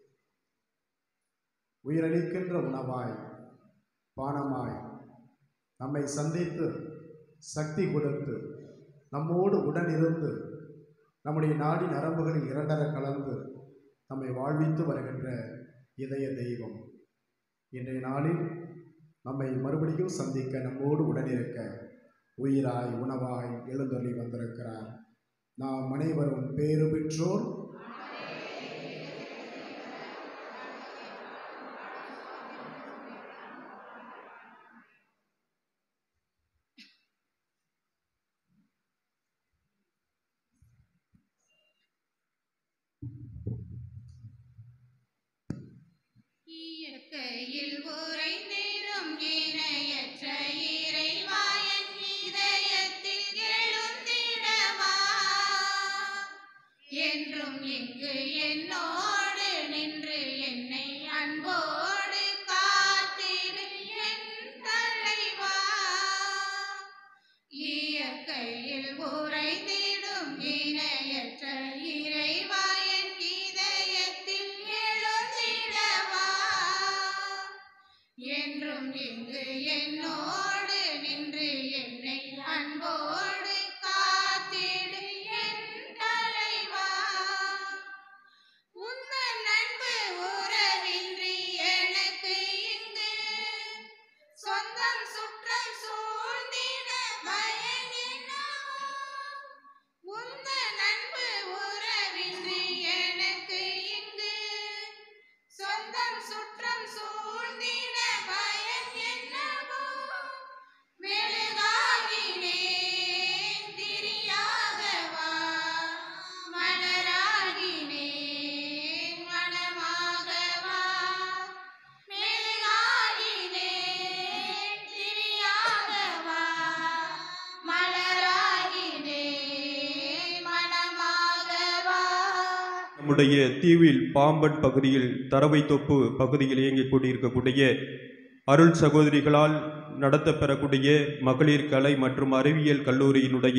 உயிரளிக்கின்ற உணவாய் பானமாய் நம்மை சந்தித்து சக்தி கொடுத்து நம்மோடு உடனிருந்து நம்முடைய நாடி நரம்புகளில் இரண்டர கலந்து நம்மை வாழ்வித்து வருகின்ற இதய தெய்வம் இன்றைய நாளில் நம்மை மறுபடியும் சந்திக்க நம்மோடு உடனிருக்க உயிராய் உணவாய் எழுந்தொள்ளி வந்திருக்கிறார் நாம் அனைவரும் பேறு பெற்றோர் இயற்கையில் உறைந்திடும் இணையற்ற இறைவாயன் இதயத்தில் எழுந்திடவா என்றும் இங்கு என்னோடு நின்று என்னை அன்போடு காத்திடு என் தலைவா இயற்கையில் உறைந்திடும் இணையற்ற இறைவா என் இதயத்தில் எழுந்திடவா என்றும் இங்கு என்னோடு நின்று என்னை அன்போடு காத்திடு என் தலைவா உந்தன் அன்பு உறவின்றி எனக்கு இங்கு சொந்தம் சுற்றம் சூழ்ந்திட பயனினவோ உந்தன் அன்பு உறவின்றி எனக்கு இங்கு சொந்தம் சுற்றம் சூழ்ந்திட பயன் என்னவோ மெழுகாகினேன் திரியாகவா மலராகினேன் மனமாகவா மெழுகாகினேன் திரியாகவா மலராகினேன் மனமாகவா நம்முடைய தீவில் பாம்பன் பகுதியில் தரவை தொப்பு பகுதியில் இயங்கிக் கொண்டிருக்கக்கூடிய அருள் சகோதரிகளால் நடத்தப்பெறக்கூடிய மகளிர் கலை மற்றும் அறிவியல் கல்லூரியினுடைய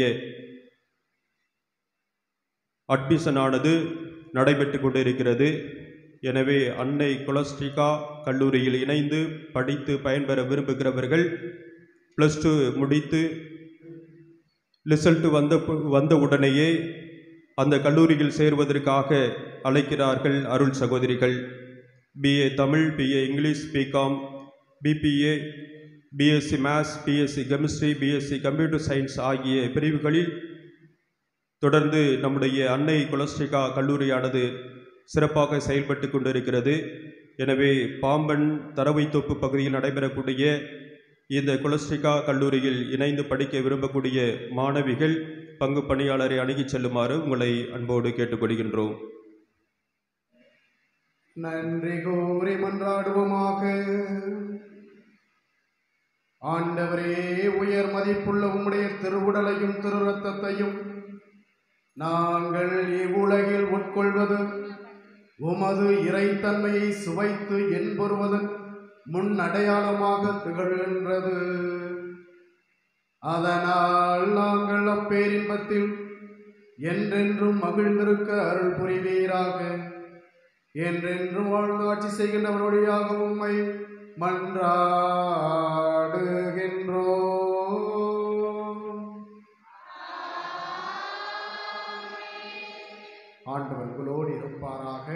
அட்மிஷனானது நடைபெற்று கொண்டிருக்கிறது எனவே அன்னை குலஸ்டிகா கல்லூரியில் இணைந்து படித்து பயன்பெற விரும்புகிறவர்கள் ப்ளஸ் டூ முடித்து ரிசல்ட் வந்த வந்த உடனேயே அந்த கல்லூரியில் சேர்வதற்காக அழைக்கிறார்கள் அருள் சகோதரிகள் BA Tamil BA English BCom BBA BSc maths BSc chemistry BSc computer science ஆகிய பிரிவுகளில் தொடர்ந்து நம்முடைய அன்னை குலஸ்டிகா கல்லூரியானது சிறப்பாக செயல்பட்டு கொண்டிருக்கிறது எனவே பாம்பன் தரவைத்தோப்பு பகுதியில் நடைபெறக்கூடிய இந்த குலஸ்டிகா கல்லூரியில் இணைந்து படிக்க விரும்பக்கூடிய மாணவிகள் பங்கு பணியாளரை அணுகிச் செல்லுமாறு உங்களை அன்போடு கேட்டுக்கொள்கின்றோம் நன்றி கூறி மன்றாடுவோமாக ஆண்டவரே உயர் மதிப்புள்ள உம்முடைய திருவுடலையும் திரு ரத்தத்தையும் நாங்கள் இவ்வுலகில் உட்கொள்வது உமது இறைத்தன்மையை சுவைத்து என்பொருவதன் முன் அடையாளமாக திகழ்கின்றது அதனால் நாங்கள் அப்பேரின்பத்தில் என்றென்றும் மகிழ்ந்திருக்க அருள் புரிவீராக என்றென்றும் வாழ்ந்து ஆட்சி செய்கின்றவர் வழியாக உம்மை மன்றாடுகின்றோம் ஆண்டவர் உங்களோடு இருப்பாராக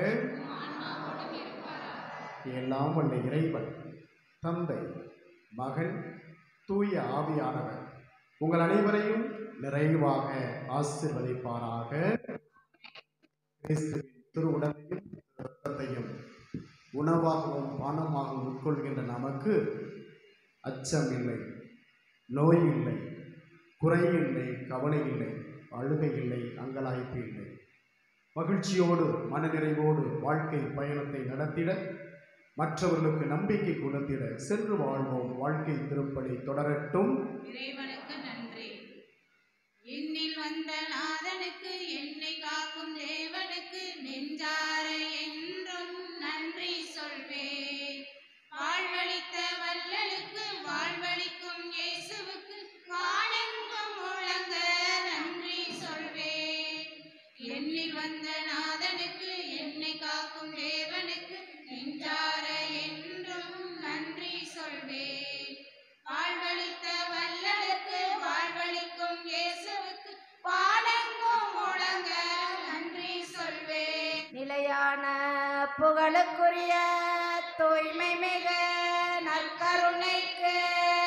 எல்லாம் வல்ல இறைவன் தந்தை மகன் தூய ஆவியானவர் உங்கள் அனைவரையும் நிறைவாக ஆசிர்வதிப்பாராக கிறிஸ்துவின் திரு உடலையும் திரு இரத்தத்தையும் உணவாகவும் பானமாகவும் உட்கொள்கின்ற நமக்கு அச்சம் இல்லை நோய் இல்லை குறை இல்லை கவலை இல்லை அழுகை இல்லை அங்கலாய்ப்பு இல்லை மகிழ்ச்சியோடு மனநிறைவோடு வாழ்க்கை பயணத்தை நடத்திட மற்றவர்களுக்கு நம்பிக்கை கொடுத்திட சென்று வாழ்வோம் வாழ்க்கை திருப்பணி தொடரட்டும் இறைவனுக்கு நன்றி என்னில் வந்த நாதனுக்கு என்னை காக்கும் தேவனுக்கு நெஞ்சார என்றும் நன்றி சொல்வேன் வாழ்வழித்த வல்லலுக்கு வாழ்வழிக்கும் இயேசுவுக்கு வானெங்கும் முழங்க நன்றி சொல்வேன் என்னில் வந்த நாதனுக்கு என்னை காக்கும் தேவனுக்கு நெஞ்சார என்றும் நன்றி சொல்வேன் வாழ்வழித்த வல்லலுக்கு வாழ்வழிக்கும் இயேசுவுக்கு வானெங்கும் முழங்க நன்றி சொல்வேன் நிலையான புகழுக்குரிய தூய்மை மிக நற்கருணைக்கு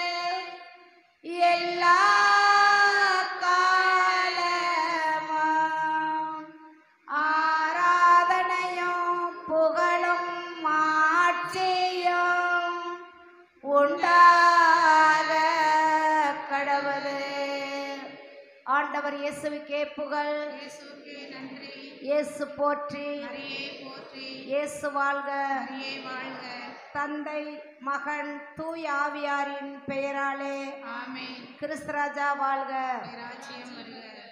எல்லா காலமும் ஆராதனையும் புகழும் மாட்சியும் உண்டாக கடவுது ஆண்டவர் இயேசுவுக்கே புகழ் இயேசுவுக்கு நன்றி இயேசு போற்றி மரியே போற்றி இயேசு வாழ்க மரியே வாழ்க தந்தை மகன் தூய் ஆவியாரின் பெயராலே ஆமென் கிறிஸ்தராஜா வாழ்க ராஜ்யம் வருக